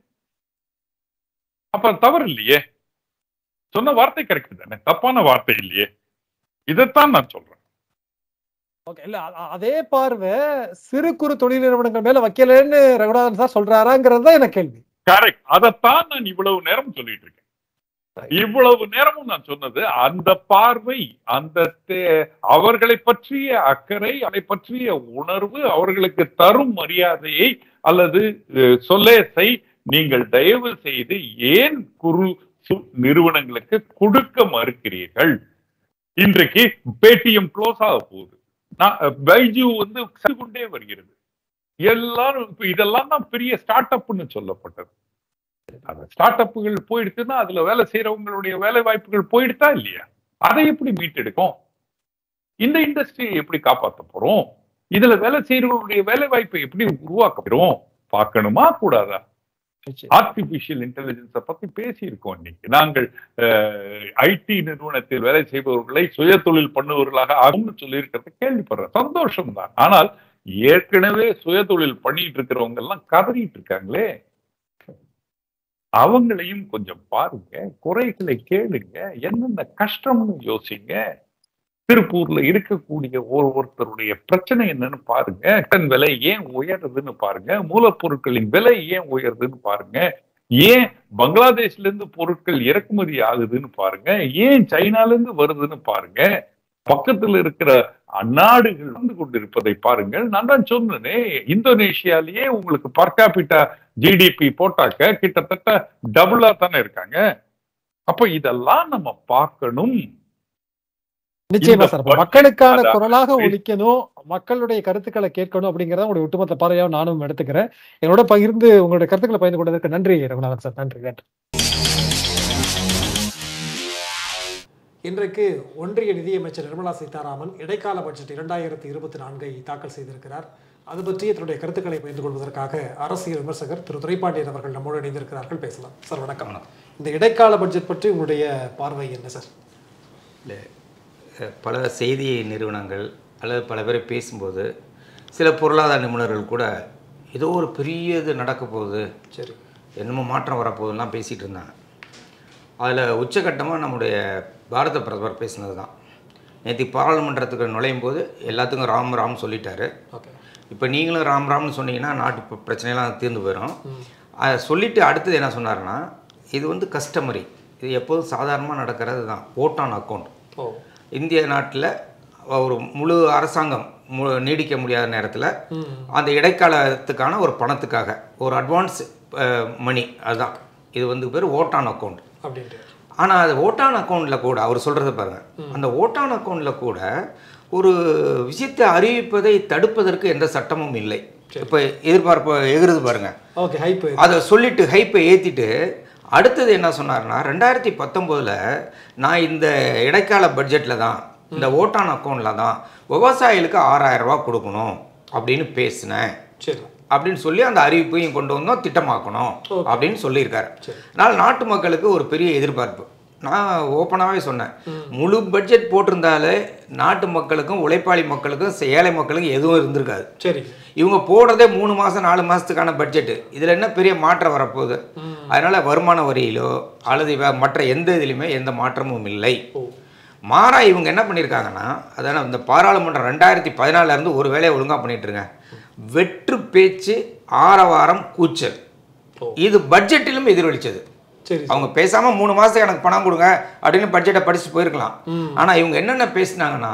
அப்ப தவறு இல்லையே சொன்ன வார்த்தை கரெக்ட் தானே தப்பான வார்த்தை இல்லையே இதைத்தான் நான் சொல்றேன் ஓகே இல்ல அ- அதே பார்வை சிறு குறு தொழில் நிறுவனங்கள் மேல வைக்கலன்னு ரகுநாதன் சார் சொல்றாராங்கிறது தான் எனக்கு கேள்வி கரெக்ட் அதைத்தான் நான் இவ்வளவு நேரம் சொல்லிட்டு இருக்கேன் இவ்வளவு நேரமும் நான் சொன்னது அந்த பார்வை அந்த தே- அவர்களை பற்றிய அக்கறை அதை பற்றிய உணர்வு அவர்களுக்கு தரும் மரியாதையை அல்லது அஹ், சொல்லேசை நீங்கள் தயவு செய்து ஏன் குறு சு- நிறுவனங்களுக்கு கொடுக்க மறுக்கிறீர்கள் இன்றைக்கு பேடிஎம் க்ளோஸ் ஆக போகுது நான் பைஜு வந்து சென்று கொண்டே வருகிறது எல்லாரும் இப்ப இதெல்லாம் தான் பெரிய ஸ்டார்ட் அப்னு சொல்லப்பட்டது அந்த ஸ்டார்ட் அப்புகள் போயிடுச்சுன்னா அதுல வேலை செய்யறவங்களுடைய வேலை வாய்ப்புகள் போயிடுதா இல்லையா அதை எப்படி மீட்டெடுக்கும் இந்த இண்டஸ்ட்ரியை எப்படி காப்பாத்த போறோம் இதுல வேலை செய்யறவங்களுடைய வேலை வாய்ப்பை எப்படி உருவாக்க போறோம் பார்க்கணுமா கூடாதா நிச்சயம். ஆர்டிபிஷியல் இன்டெலிஜென்ஸை பத்தி பேசியிருக்கோம் இன்னைக்கு நாங்கள் ஐடி நிறுவனத்தில் வேலை செய்பவர்களை சுய தொழில் பண்ணுபவர்களாக ஆகும்னு சொல்லியிருக்கிறத கேள்விப்படுறேன் சந்தோஷம் தான் ஆனால் ஏற்கனவே சுய தொழில் பண்ணிட்டு இருக்கிறவங்க எல்லாம் கதறிட்டு இருக்காங்களே அவங்களையும் கொஞ்சம் பாருங்க குறைகளை கேளுங்க என்னென்ன கஷ்டம்னு யோசிங்க திருப்பூர்ல இருக்கக்கூடிய ஒரு ஒருத்தருடைய பிரச்சனை என்னன்னு பாருங்க டன் விலை ஏன் உயருதுன்னு பாருங்க மூலப்பொருட்களின் விலை ஏன் உயருதுன்னு பாருங்க ஏன் பங்களாதேஷ்ல இருந்து பொருட்கள் இறக்குமதி ஆகுதுன்னு பாருங்க ஏன் சைனால இருந்து வருதுன்னு பாருங்க பக்கத்துல இருக்கிற நாடுகள் வந்து கொண்டிருப்பதை பாருங்கள் நான் தான் சொன்னேனே இந்தோனேஷியாலேயே உங்களுக்கு பர்காபிட்டா ஜிடிபி போட்டாக்க கிட்டத்தட்ட டபுளா தானே இருக்காங்க அப்ப இதெல்லாம் நம்ம பார்க்கணும் நிச்சயமா இந்த சார் அப்ப budget மக்களுக்கான அதான் குரலாக பேச- ஒலிக்கணும் மக்களுடைய கருத்துக்களை கேட்கணும் அப்படிங்கறத உங்களுடைய ஒட்டுமொத்த பார்வையாக நானும் எடுத்துக்கிறேன் என்னோட பகிர்ந்து உங்களுடைய கருத்துக்களை பகிர்ந்து கொண்டதற்கு நன்றி ரகுநாதன் சார் நன்றி நன்றி இன்றைக்கு ஒன்றிய நிதியமைச்சர் நிர்மலா சீதாராமன் இடைக்கால பட்ஜெட் இரண்டாயிரத்தி இருபத்தி நான்கை தாக்கல் செய்திருக்கிறார் அது பற்றி தன்னுடைய கருத்துக்களை பகிர்ந்து கொள்வதற்காக அரசியல் விமர்சகர் திரு துரைப்பாண்டியன் அவர்கள் நம்மோடு இணைந்திருக்கிறார்கள் பேசலாம் சார் வணக்கம் இந்த இடைக்கால பட்ஜெட் பற்றி உங்களுடைய பார்வை என்ன சார் இல்லை அஹ், பல செய்தி நிறுவனங்கள் அல்லது பல பேர் பேசும்போது சில பொருளாதார நிபுணர்கள் கூட ஏதோ ஒரு பெரிய இது நடக்க போகுது சரி என்னமோ மாற்றம் வரப்போகுதுலாம் பேசிகிட்டு இருந்தாங்க அதில் உச்சகட்டமாக நம்முடைய பாரத பிரதமர் பேசினது தான் நேற்று பாராளுமன்றத்துக்கு நுழையும் போது எல்லாத்துக்கும் ராம் ராம் சொல்லிட்டாரு ஓகே இப்போ நீங்களும் ராம் ராம்னு சொன்னீங்கன்னா நாட்டு ப- பிரச்சனையெல்லாம் தீர்ந்து போயிடும் அதை சொல்லிட்டு அடுத்தது என்ன சொன்னாருன்னா இது வந்து கஸ்டமரி இது எப்போதும் சாதாரணமாக நடக்கிறது தான் ஓட் ஆன் அக்கௌண்ட் ஓ இந்திய நாட்டில் ஒரு முழு அரசாங்கம் மு நீடிக்க முடியாத நேரத்தில் ம் அந்த இடைக்காலத்துக்கான ஒரு பணத்துக்காக ஒரு அட்வான்ஸ் மணி அதுதான் இது வந்து பேர் ஓட்டான் அக்கௌண்ட் அப்படின்ட்டு ஆனால் அது ஓட்டான் அக்கௌண்ட்டில் கூட அவர் சொல்கிறத பாருங்கள் அந்த ஓட்டான் அக்கௌண்ட்டில் கூட ஒரு விஷயத்தை அறிவிப்பதை தடுப்பதற்கு எந்த சட்டமும் இல்லை இப்போ எதிர்பார்ப்பு எகிருது பாருங்கள் ஓகே ஹைப் அதை சொல்லிட்டு ஹைப்பை ஏற்றிட்டு அடுத்தது என்ன சொன்னார்னா ரெண்டாயிரத்தி பத்தொம்போதில் நான் இந்த இடைக்கால பட்ஜெட்டில் தான் இந்த ஓட்டான் அக்கௌண்ட்டில் தான் விவசாயிகளுக்கு ஆறாயிரம் ரூபாய் கொடுக்கணும் அப்படின்னு பேசினேன் சரி அப்படின்னு சொல்லி அந்த அறிவிப்பையும் கொண்டு வந்தோம் திட்டமாக்கணும் Okay. அப்படின்னு சொல்லியிருக்காரு சரி. அதனால் நாட்டு மக்களுக்கு ஒரு பெரிய எதிர்பார்ப்பு நான் ஓப்பனாகவே சொன்னேன் முழு பட்ஜெட் போட்டிருந்தாலே நாட்டு மக்களுக்கும் உழைப்பாளி மக்களுக்கும் ச- ஏழை மக்களுக்கும் எதுவும் இருந்திருக்காது சரி இவங்க போடுறதே மூணு மாதம் நாலு மாதத்துக்கான பட்ஜெட்டு இதில் என்ன பெரிய மாற்றம் வரப்போகுது அதனால் வருமான வரியிலோ அல்லது வே- மற்ற எந்த இதுலையுமே எந்த மாற்றமும் இல்லை ஓ மாறா இவங்க என்ன பண்ணியிருக்காங்கன்னா அதான இந்த பாராளுமன்றம் ரெண்டாயிரத்தி பதினாலிருந்து ஒரு வேலையை ஒழுங்காக பண்ணிட்டுருங்க வெற்று பேச்சு ஆரவாரம் கூச்சல் ஓ. இது பட்ஜெட்டிலும் எதிரொலிச்சது சரி அவங்க பேசாமல் மூணு மாதத்துக்கு எனக்கு பணம் கொடுங்க அப்படின்னு பட்ஜெட்டை படிச்சுட்டு போயிருக்கலாம் ஆனால் இவங்க என்னென்ன பேசுனாங்கன்னா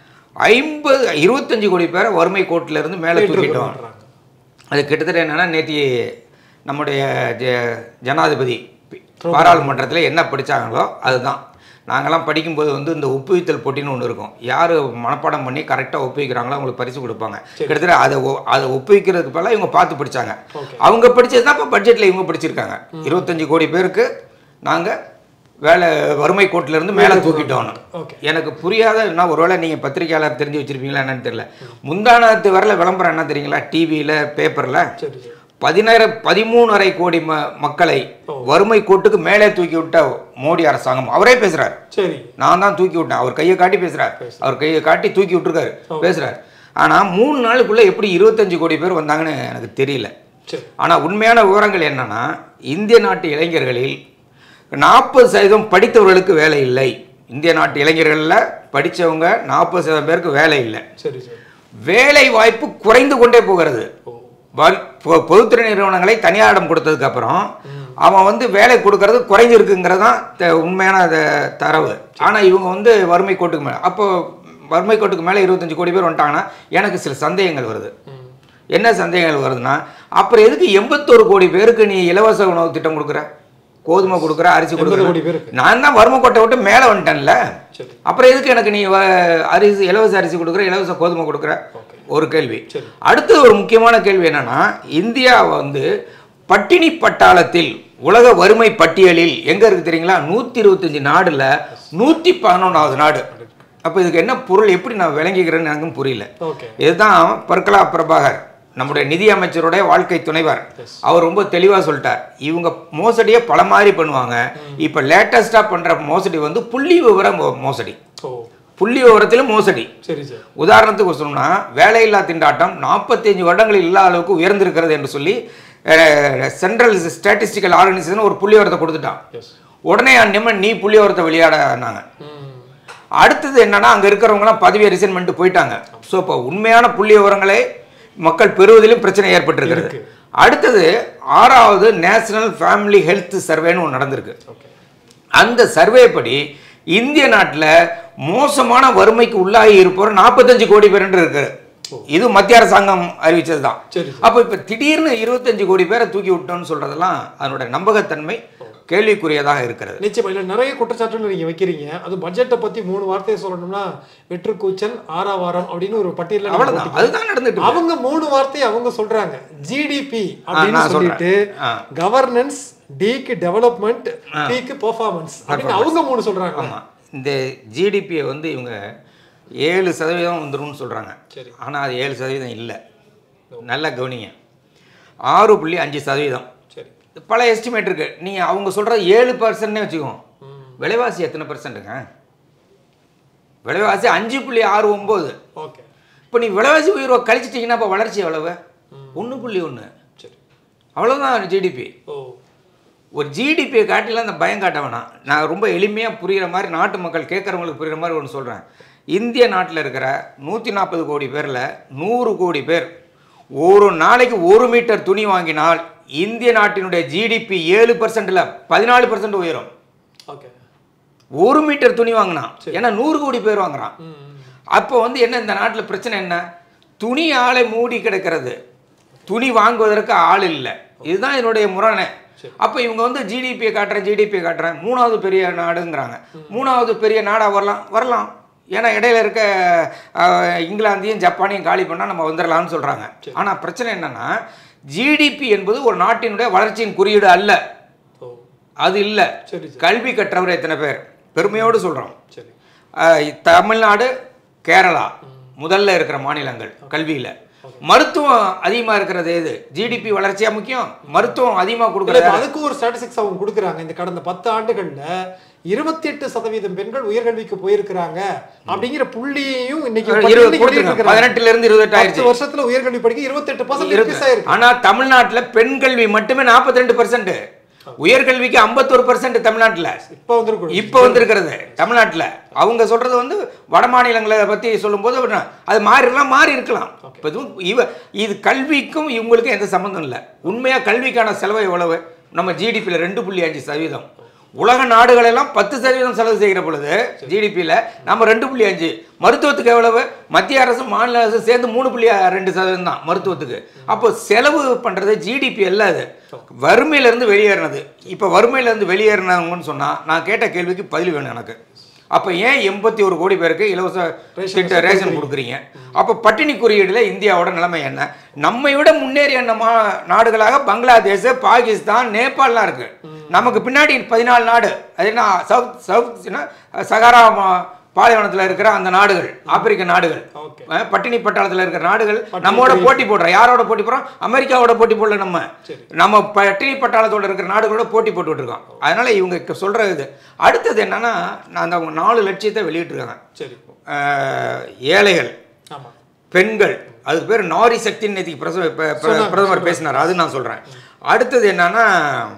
ஐம்பது இருபத்தஞ்சு கோடி பேரை வறுமை கோட்டில இருந்து மேலே தூக்கிட்டோம் பண்றாங்க. அது கிட்டத்தட்ட என்னன்னா நேத்தி நம்முடைய ஜ- ஜனாதிபதி பாராளுமன்றத்தில் என்ன படிச்சாங்களோ அதுதான் நாங்கெல்லாம் படிக்கும்போது வந்து இந்த ஒப்புவித்தல் போட்டின்னு ஒன்று இருக்கும் யார் மனப்பாடம் பண்ணி கரெக்டாக ஒப்புவிக்கிறாங்களோ அவங்களுக்கு பரிசு கொடுப்பாங்க கிட்டத்தட்ட அதை ஒ- அதை ஒப்புவிக்கிறதுக்கு பதிலாக இவங்க பார்த்து படிச்சாங்க Okay. அவங்க படிச்சது தான் இப்போ பட்ஜெட்டில் இவங்க படிச்சிருக்காங்க இருபத்தஞ்சு கோடி பேருக்கு நாங்கள் வேலை வறுமை கோட்டில இருந்து மேலே தூக்கிட்டோம் ஓகே எனக்கு புரியாத என்ன ஒருவேளை நீங்கள் பத்திரிக்கையாளர் தெரிஞ்சு வச்சிருப்பீங்களா என்னன்னு தெரியல முந்தானத்து வரல விளம்பரம் என்ன தெரியுங்களா டிவியில் பேப்பரில் சரி சரி பதினாயிரம் பதிமூணரை கோடி ம மக்களை வறுமை கோட்டுக்கு மேலே தூக்கி விட்ட மோடி அரசாங்கம் அவரே பேசுறார் சரி நான் தான் தூக்கி விட்டேன் அவர் கையை காட்டி பேசுறார் அவர் கையை காட்டி தூக்கி விட்டுருக்காரு பேசுறார் ஆனா மூணு நாளுக்குள்ள எப்படி இருபத்தஞ்சு கோடி பேர் வந்தாங்கன்னு எனக்கு தெரியல சரி ஆனா உண்மையான விவரங்கள் என்னன்னா இந்திய நாட்டு இளைஞர்களில் நாற்பது சதவீதம் படித்தவர்களுக்கு வேலை இல்லை இந்திய நாட்டு இளைஞர்களில் படிச்சவங்க நாற்பது சதவீதம் பேருக்கு வேலை இல்லை சரி சரி வேலை வாய்ப்பு குறைந்து கொண்டே போகிறது ஓ வல்- பொ- பொதுத்துறை நிறுவனங்களை தனியாரிடம் கொடுத்ததுக்கு அப்புறம் அவன் வந்து வேலை கொடுக்கறது குறைஞ்சிருக்குங்கிறது தான் த- உண்மையான த- தரவு ஆனால் இவங்க வந்து வறுமை கோட்டுக்கு மேலே அப்போ வறுமை கோட்டுக்கு மேலே இருபத்தஞ்சு கோடி பேர் வந்துட்டாங்கன்னா எனக்கு சில சந்தேகங்கள் வருது என்ன சந்தேகங்கள் வருதுன்னா அப்புறம் எதுக்கு எண்பத்தோரு கோடி பேருக்கு நீ இலவச உணவு திட்டம் கொடுக்குற கோதுமை கொடுக்குற அரிசி எண்பது கோடி கொடுக்குற பேருக்கு. நான் தான் வறுமை கோட்டை விட்டு மேலே வந்துட்டேன்ல சரி அப்புறம் எதுக்கு எனக்கு நீ வ- அரிசி இலவச அரிசி கொடுக்குற இலவச கோதுமை கொடுக்குற ஒரு கேள்வி சரி. அடுத்து ஒரு முக்கியமான கேள்வி என்னன்னா இந்தியா வந்து பட்டினி பட்டாளத்தில் உலக வறுமை பட்டியலில் எங்க இருக்கு தெரியுங்களா நூத்தி இருபத்தஞ்சு நாடுல நூத்தி பதினொன்றாவது நாடு அப்ப இதுக்கு என்ன பொருள் எப்படி நான் விளங்கிக்கிறேன்னு எனக்கும் புரியல ஓகே இதுதான் பர்கலா பிரபாகர் நம்முடைய நிதி அமைச்சருடைய வாழ்க்கை துணைவர் அவர் ரொம்ப தெளிவா சொல்லிட்டார் இவங்க மோசடியை பல மாதிரி பண்ணுவாங்க இப்ப லேட்டஸ்டா பண்ற மோசடி வந்து புள்ளி விவர மோ- மோசடி ஓ புள்ளி விவரத்திலும் மோசடி சரி சரி உதாரணத்துக்கு சொன்னா வேலையில்லா திண்டாட்டம் 45 வருடங்கள் இல்லாத அளவுக்கு உயர்ந்திருக்கிறது என்று சொல்லி சென்ட்ரல் ஸ்டாட்டிஸ்டிக்கல் ஆர்கனைசேஷன் ஒரு புள்ளி விவரத்தை கொடுத்துட்டான் எஸ் உடனே அந்நியமன் நீ புள்ளி விவரத்தை வெளியாடனாங்க ம் அடுத்தது என்னன்னா அங்க இருக்கிறவங்கலாம் பதவியை ரிசைன் பண்ணிட்டு போயிட்டாங்க ஸோ இப்போ உண்மையான புள்ளி விவரங்களே மக்கள் பெறுவதிலும் பிரச்சனை ஏற்பட்டிருக்கிறது இருக்கு. அடுத்தது ஆறாவது நேஷனல் ஃபேமிலி ஹெல்த் சர்வேன்னு ஒன்று நடந்திருக்கு ஓகே அந்த சர்வே படி இந்திய நாட்டில் மோசமான வறுமைக்கு உள்ளாகி இருப்பவர் நாற்பத்தஞ்சு கோடி பேர் இருக்கு இது மத்திய அரசாங்கம் அறிவிச்சது தான் சரி அப்போ இப்போ திடீர்னு இருபத்தஞ்சு கோடி பேரை தூக்கி விட்டோம்னு சொல்றதெல்லாம் அதனோட நம்பகத்தன்மை கேள்விக்குரியதாக இருக்கிறது நிச்சயமா இல்ல நிறைய குற்றச்சாட்டுகள் நீங்க வைக்கிறீங்க அது பட்ஜெட்டை பத்தி மூணு வார்த்தையை சொல்லணும்னா வெற்றுக்கூச்சல் ஆறாவாரம் அப்படின்னு ஒரு பட்டியல நீங்க அவ்வளவுதான் போட்டீங்க. அதுதான் நடந்துட்டு இருக்கு. அவங்க மூணு வார்த்தையை அவங்க சொல்றாங்க ஜிடிபி அப்படின்னு நான் சொல்றேன். சொல்லிட்டு ஆ. கவர்னன்ஸ் டிக்கு டெவலப்மெண்ட் பிக்கு பெர்ஃபார்மன்ஸ் அப்படின்னு அவங்க மூணு சொல்றாங்க ஆமா இந்த ஜிடிபியை வந்து இவங்க ஏழு சதவீதம் வந்துரும்னு சொல்றாங்க சரி. ஆனா அது ஏழு சதவீதம் இல்லை நல்லா கவனிங்க ஆறு புள்ளி அஞ்சு சதவீதம் சரி பல எஸ்டிமேட் இருக்கு நீங்க அவங்க சொல்றது ஏழு பர்சன்ட்னே வச்சுக்கோங்க விலைவாசி எத்தனை பர்சன்ட்டுங்க விலைவாசி அஞ்சு புள்ளி ஆறு ஒம்பது ஓகே இப்போ நீ விலைவாசி உயர்வை கழிச்சிட்டிங்கன்னா இப்போ வளர்ச்சி எவ்வளவு ஒன்று புள்ளி ஒன்று சரி அவ்வளோதான் ஜிடிபி ஓ ஒரு ஜிடிபியை காட்டிலாம் அந்த பயம் காட்ட வேணாம் நான் ரொம்ப எளிமையாக புரிகிற மாதிரி நாட்டு மக்கள் கேட்குறவங்களுக்கு புரிகிற மாதிரி ஒன்று சொல்கிறேன் இந்திய நாட்டில் இருக்கிற நூற்றி நாற்பது கோடி பேரில் நூறு கோடி பேர் ஒரு நாளைக்கு ஒரு மீட்டர் துணி வாங்கினால் இந்திய நாட்டினுடைய ஜிடிபி ஏழு பர்சன்டில் பதினாலு பர்சன்ட் உயரும் ஓகே ஒரு மீட்டர் துணி வாங்கினான் ஏன்னா நூறு கோடி பேர் வாங்குறான் ம் அப்போ வந்து என்ன இந்த நாட்டில் பிரச்சனை என்ன துணி ஆளை மூடி கிடக்கிறது துணி வாங்குவதற்கு ஆள் இல்லை இதுதான் என்னுடைய முரணை அப்போ இவங்க வந்து ஜிடிபியை காட்டுறேன் ஜிடிபியை காட்டுறேன் மூணாவது பெரிய நாடுங்கிறாங்க மூணாவது பெரிய நாடாக வரலாம் வரலாம் ஏன்னா இடையில இருக்க அஹ், இங்கிலாந்தையும் ஜப்பானையும் காலி பண்ணால் நம்ம வந்துடலாம்னு சொல்கிறாங்க ஆனால் பிரச்சனை என்னன்னா ஜிடிபி என்பது ஒரு நாட்டினுடைய வளர்ச்சியின் குறியீடு அல்ல ஓ அது இல்லை சரி சரி கல்வி கற்றவர் எத்தனை பேர் பெருமையோடு சொல்கிறோம் சரி தமிழ்நாடு கேரளா முதல்ல இருக்கிற மாநிலங்கள் கல்வியில் மருத்துவம் அதிகமாக இருக்கிறது எது ஜிடிபி வளர்ச்சியா முக்கியம் மருத்துவம் அதிகமாக இல்ல, கொடுக்குறது இப்ப அதுக்கு ஒரு ஸ்டாட்டிஸ்டிக்ஸ் அவங்க கொடுக்குறாங்க இந்த கடந்த பத்து ஆண்டுகள்ல இருபத்தி எட்டு சதவீதம் பெண்கள் உயர்கல்விக்கு போயிருக்கிறாங்க அப்படிங்கிற புள்ளியையும் இன்னைக்கு இருபது பட்டியலிட்டு கொடுத்துருங்க வெளியிட்டிருக்கிறாங்க. பதினெட்டுல இருந்து இருபத்தெட்டு ஆயிடுச்சு பத்து வருஷத்துல உயர்கல்வி படிக்க இருபத்தி எட்டு பர்சன்ட் இருக்கு. ஆனா தமிழ்நாட்டுல பெண் கல்வி மட்டுமே 42% ரெண்டு உயர்கல்விக்கு 51% பர்சன்ட் தமிழ்நாட்டுல இப்ப வந்துருக்கு இப்போ வந்திருக்கிறது தமிழ்நாட்டுல அவங்க சொல்றது வந்து வட மாநிலங்களை பத்தி சொல்லும்போது அப்படின்னா, அது மாறிடலாம் மாறி இருக்கலாம் இப்போ இதுவும் இவ இது கல்விக்கும் இவங்களுக்கும் எந்த சம்மந்தம் இல்லை உண்மையா கல்விக்கான செலவு எவ்வளவு நம்ம ஜிடிபியில் ரெண்டு புள்ளி அஞ்சு சதவீதம் உலக நாடுகளெல்லாம் பத்து சதவீதம் செலவு செய்கிற பொழுது ஜிடிபியில் நம்ம ரெண்டு புள்ளி அஞ்சு மருத்துவத்துக்கு எவ்வளவு மத்திய அரசு மாநில அரசு சேர்ந்து மூணு புள்ளி ரெண்டு சதவீதம் தான் மருத்துவத்துக்கு அப்போ செலவு பண்ணுறது ஜிடிபி அல்ல அது வறுமையிலேருந்து வெளியேறினது இப்போ வறுமையிலேருந்து வெளியேறினவங்கன்னு சொன்னால் நான் கேட்ட கேள்விக்கு பதில் வேணும் எனக்கு அப்போ ஏன் எண்பத்தி ஒரு கோடி பேருக்கு இலவச ரேஷன் திட்ட ரேஷன் கொடுக்குறீங்க அப்போ பட்டினி குறியீடுல இந்தியாவோட நிலைமை என்ன நம்மை விட முன்னேறிய நம்ம நாடுகளாக பங்களாதேஷ் பாகிஸ்தான் நேபாளலாம் இருக்கு நமக்கு பின்னாடி பதினாலு நாடு அது என்ன சவுத் சவுத் என்ன சகாரா மா- பாலைவனத்துல இருக்கிற அந்த நாடுகள் ஆப்பிரிக்க நாடுகள் ஓகே அஹ் பட்டினி பட்டாளத்துல இருக்கிற நாடுகள் நம்மோட போட்டி போடுறோம் யாரோட போட்டி போடுறோம் அமெரிக்காவோட போட்டி போடல நம்ம சரி. நம்ம பட்டினி பட்டாளத்தோட இருக்கிற நாடுகளோட போட்டி போட்டுட்டு இருக்கோம் அதனால இவங்க க- சொல்ற இது அடுத்தது என்னன்னா நான் அந்த அவங்க நாலு லட்சியத்தை வெளியிட்டிருக்காங்க சரி அஹ் ஏழைகள் ஆமா பெண்கள் அதுக்கு பேர் நாரி சக்தின்னு நேற்றுக்கு பிரச- ப- ப- சொன்னாங்க, பிரதமர் பேசினார் அது நான் சொல்கிறேன் அடுத்தது என்னன்னா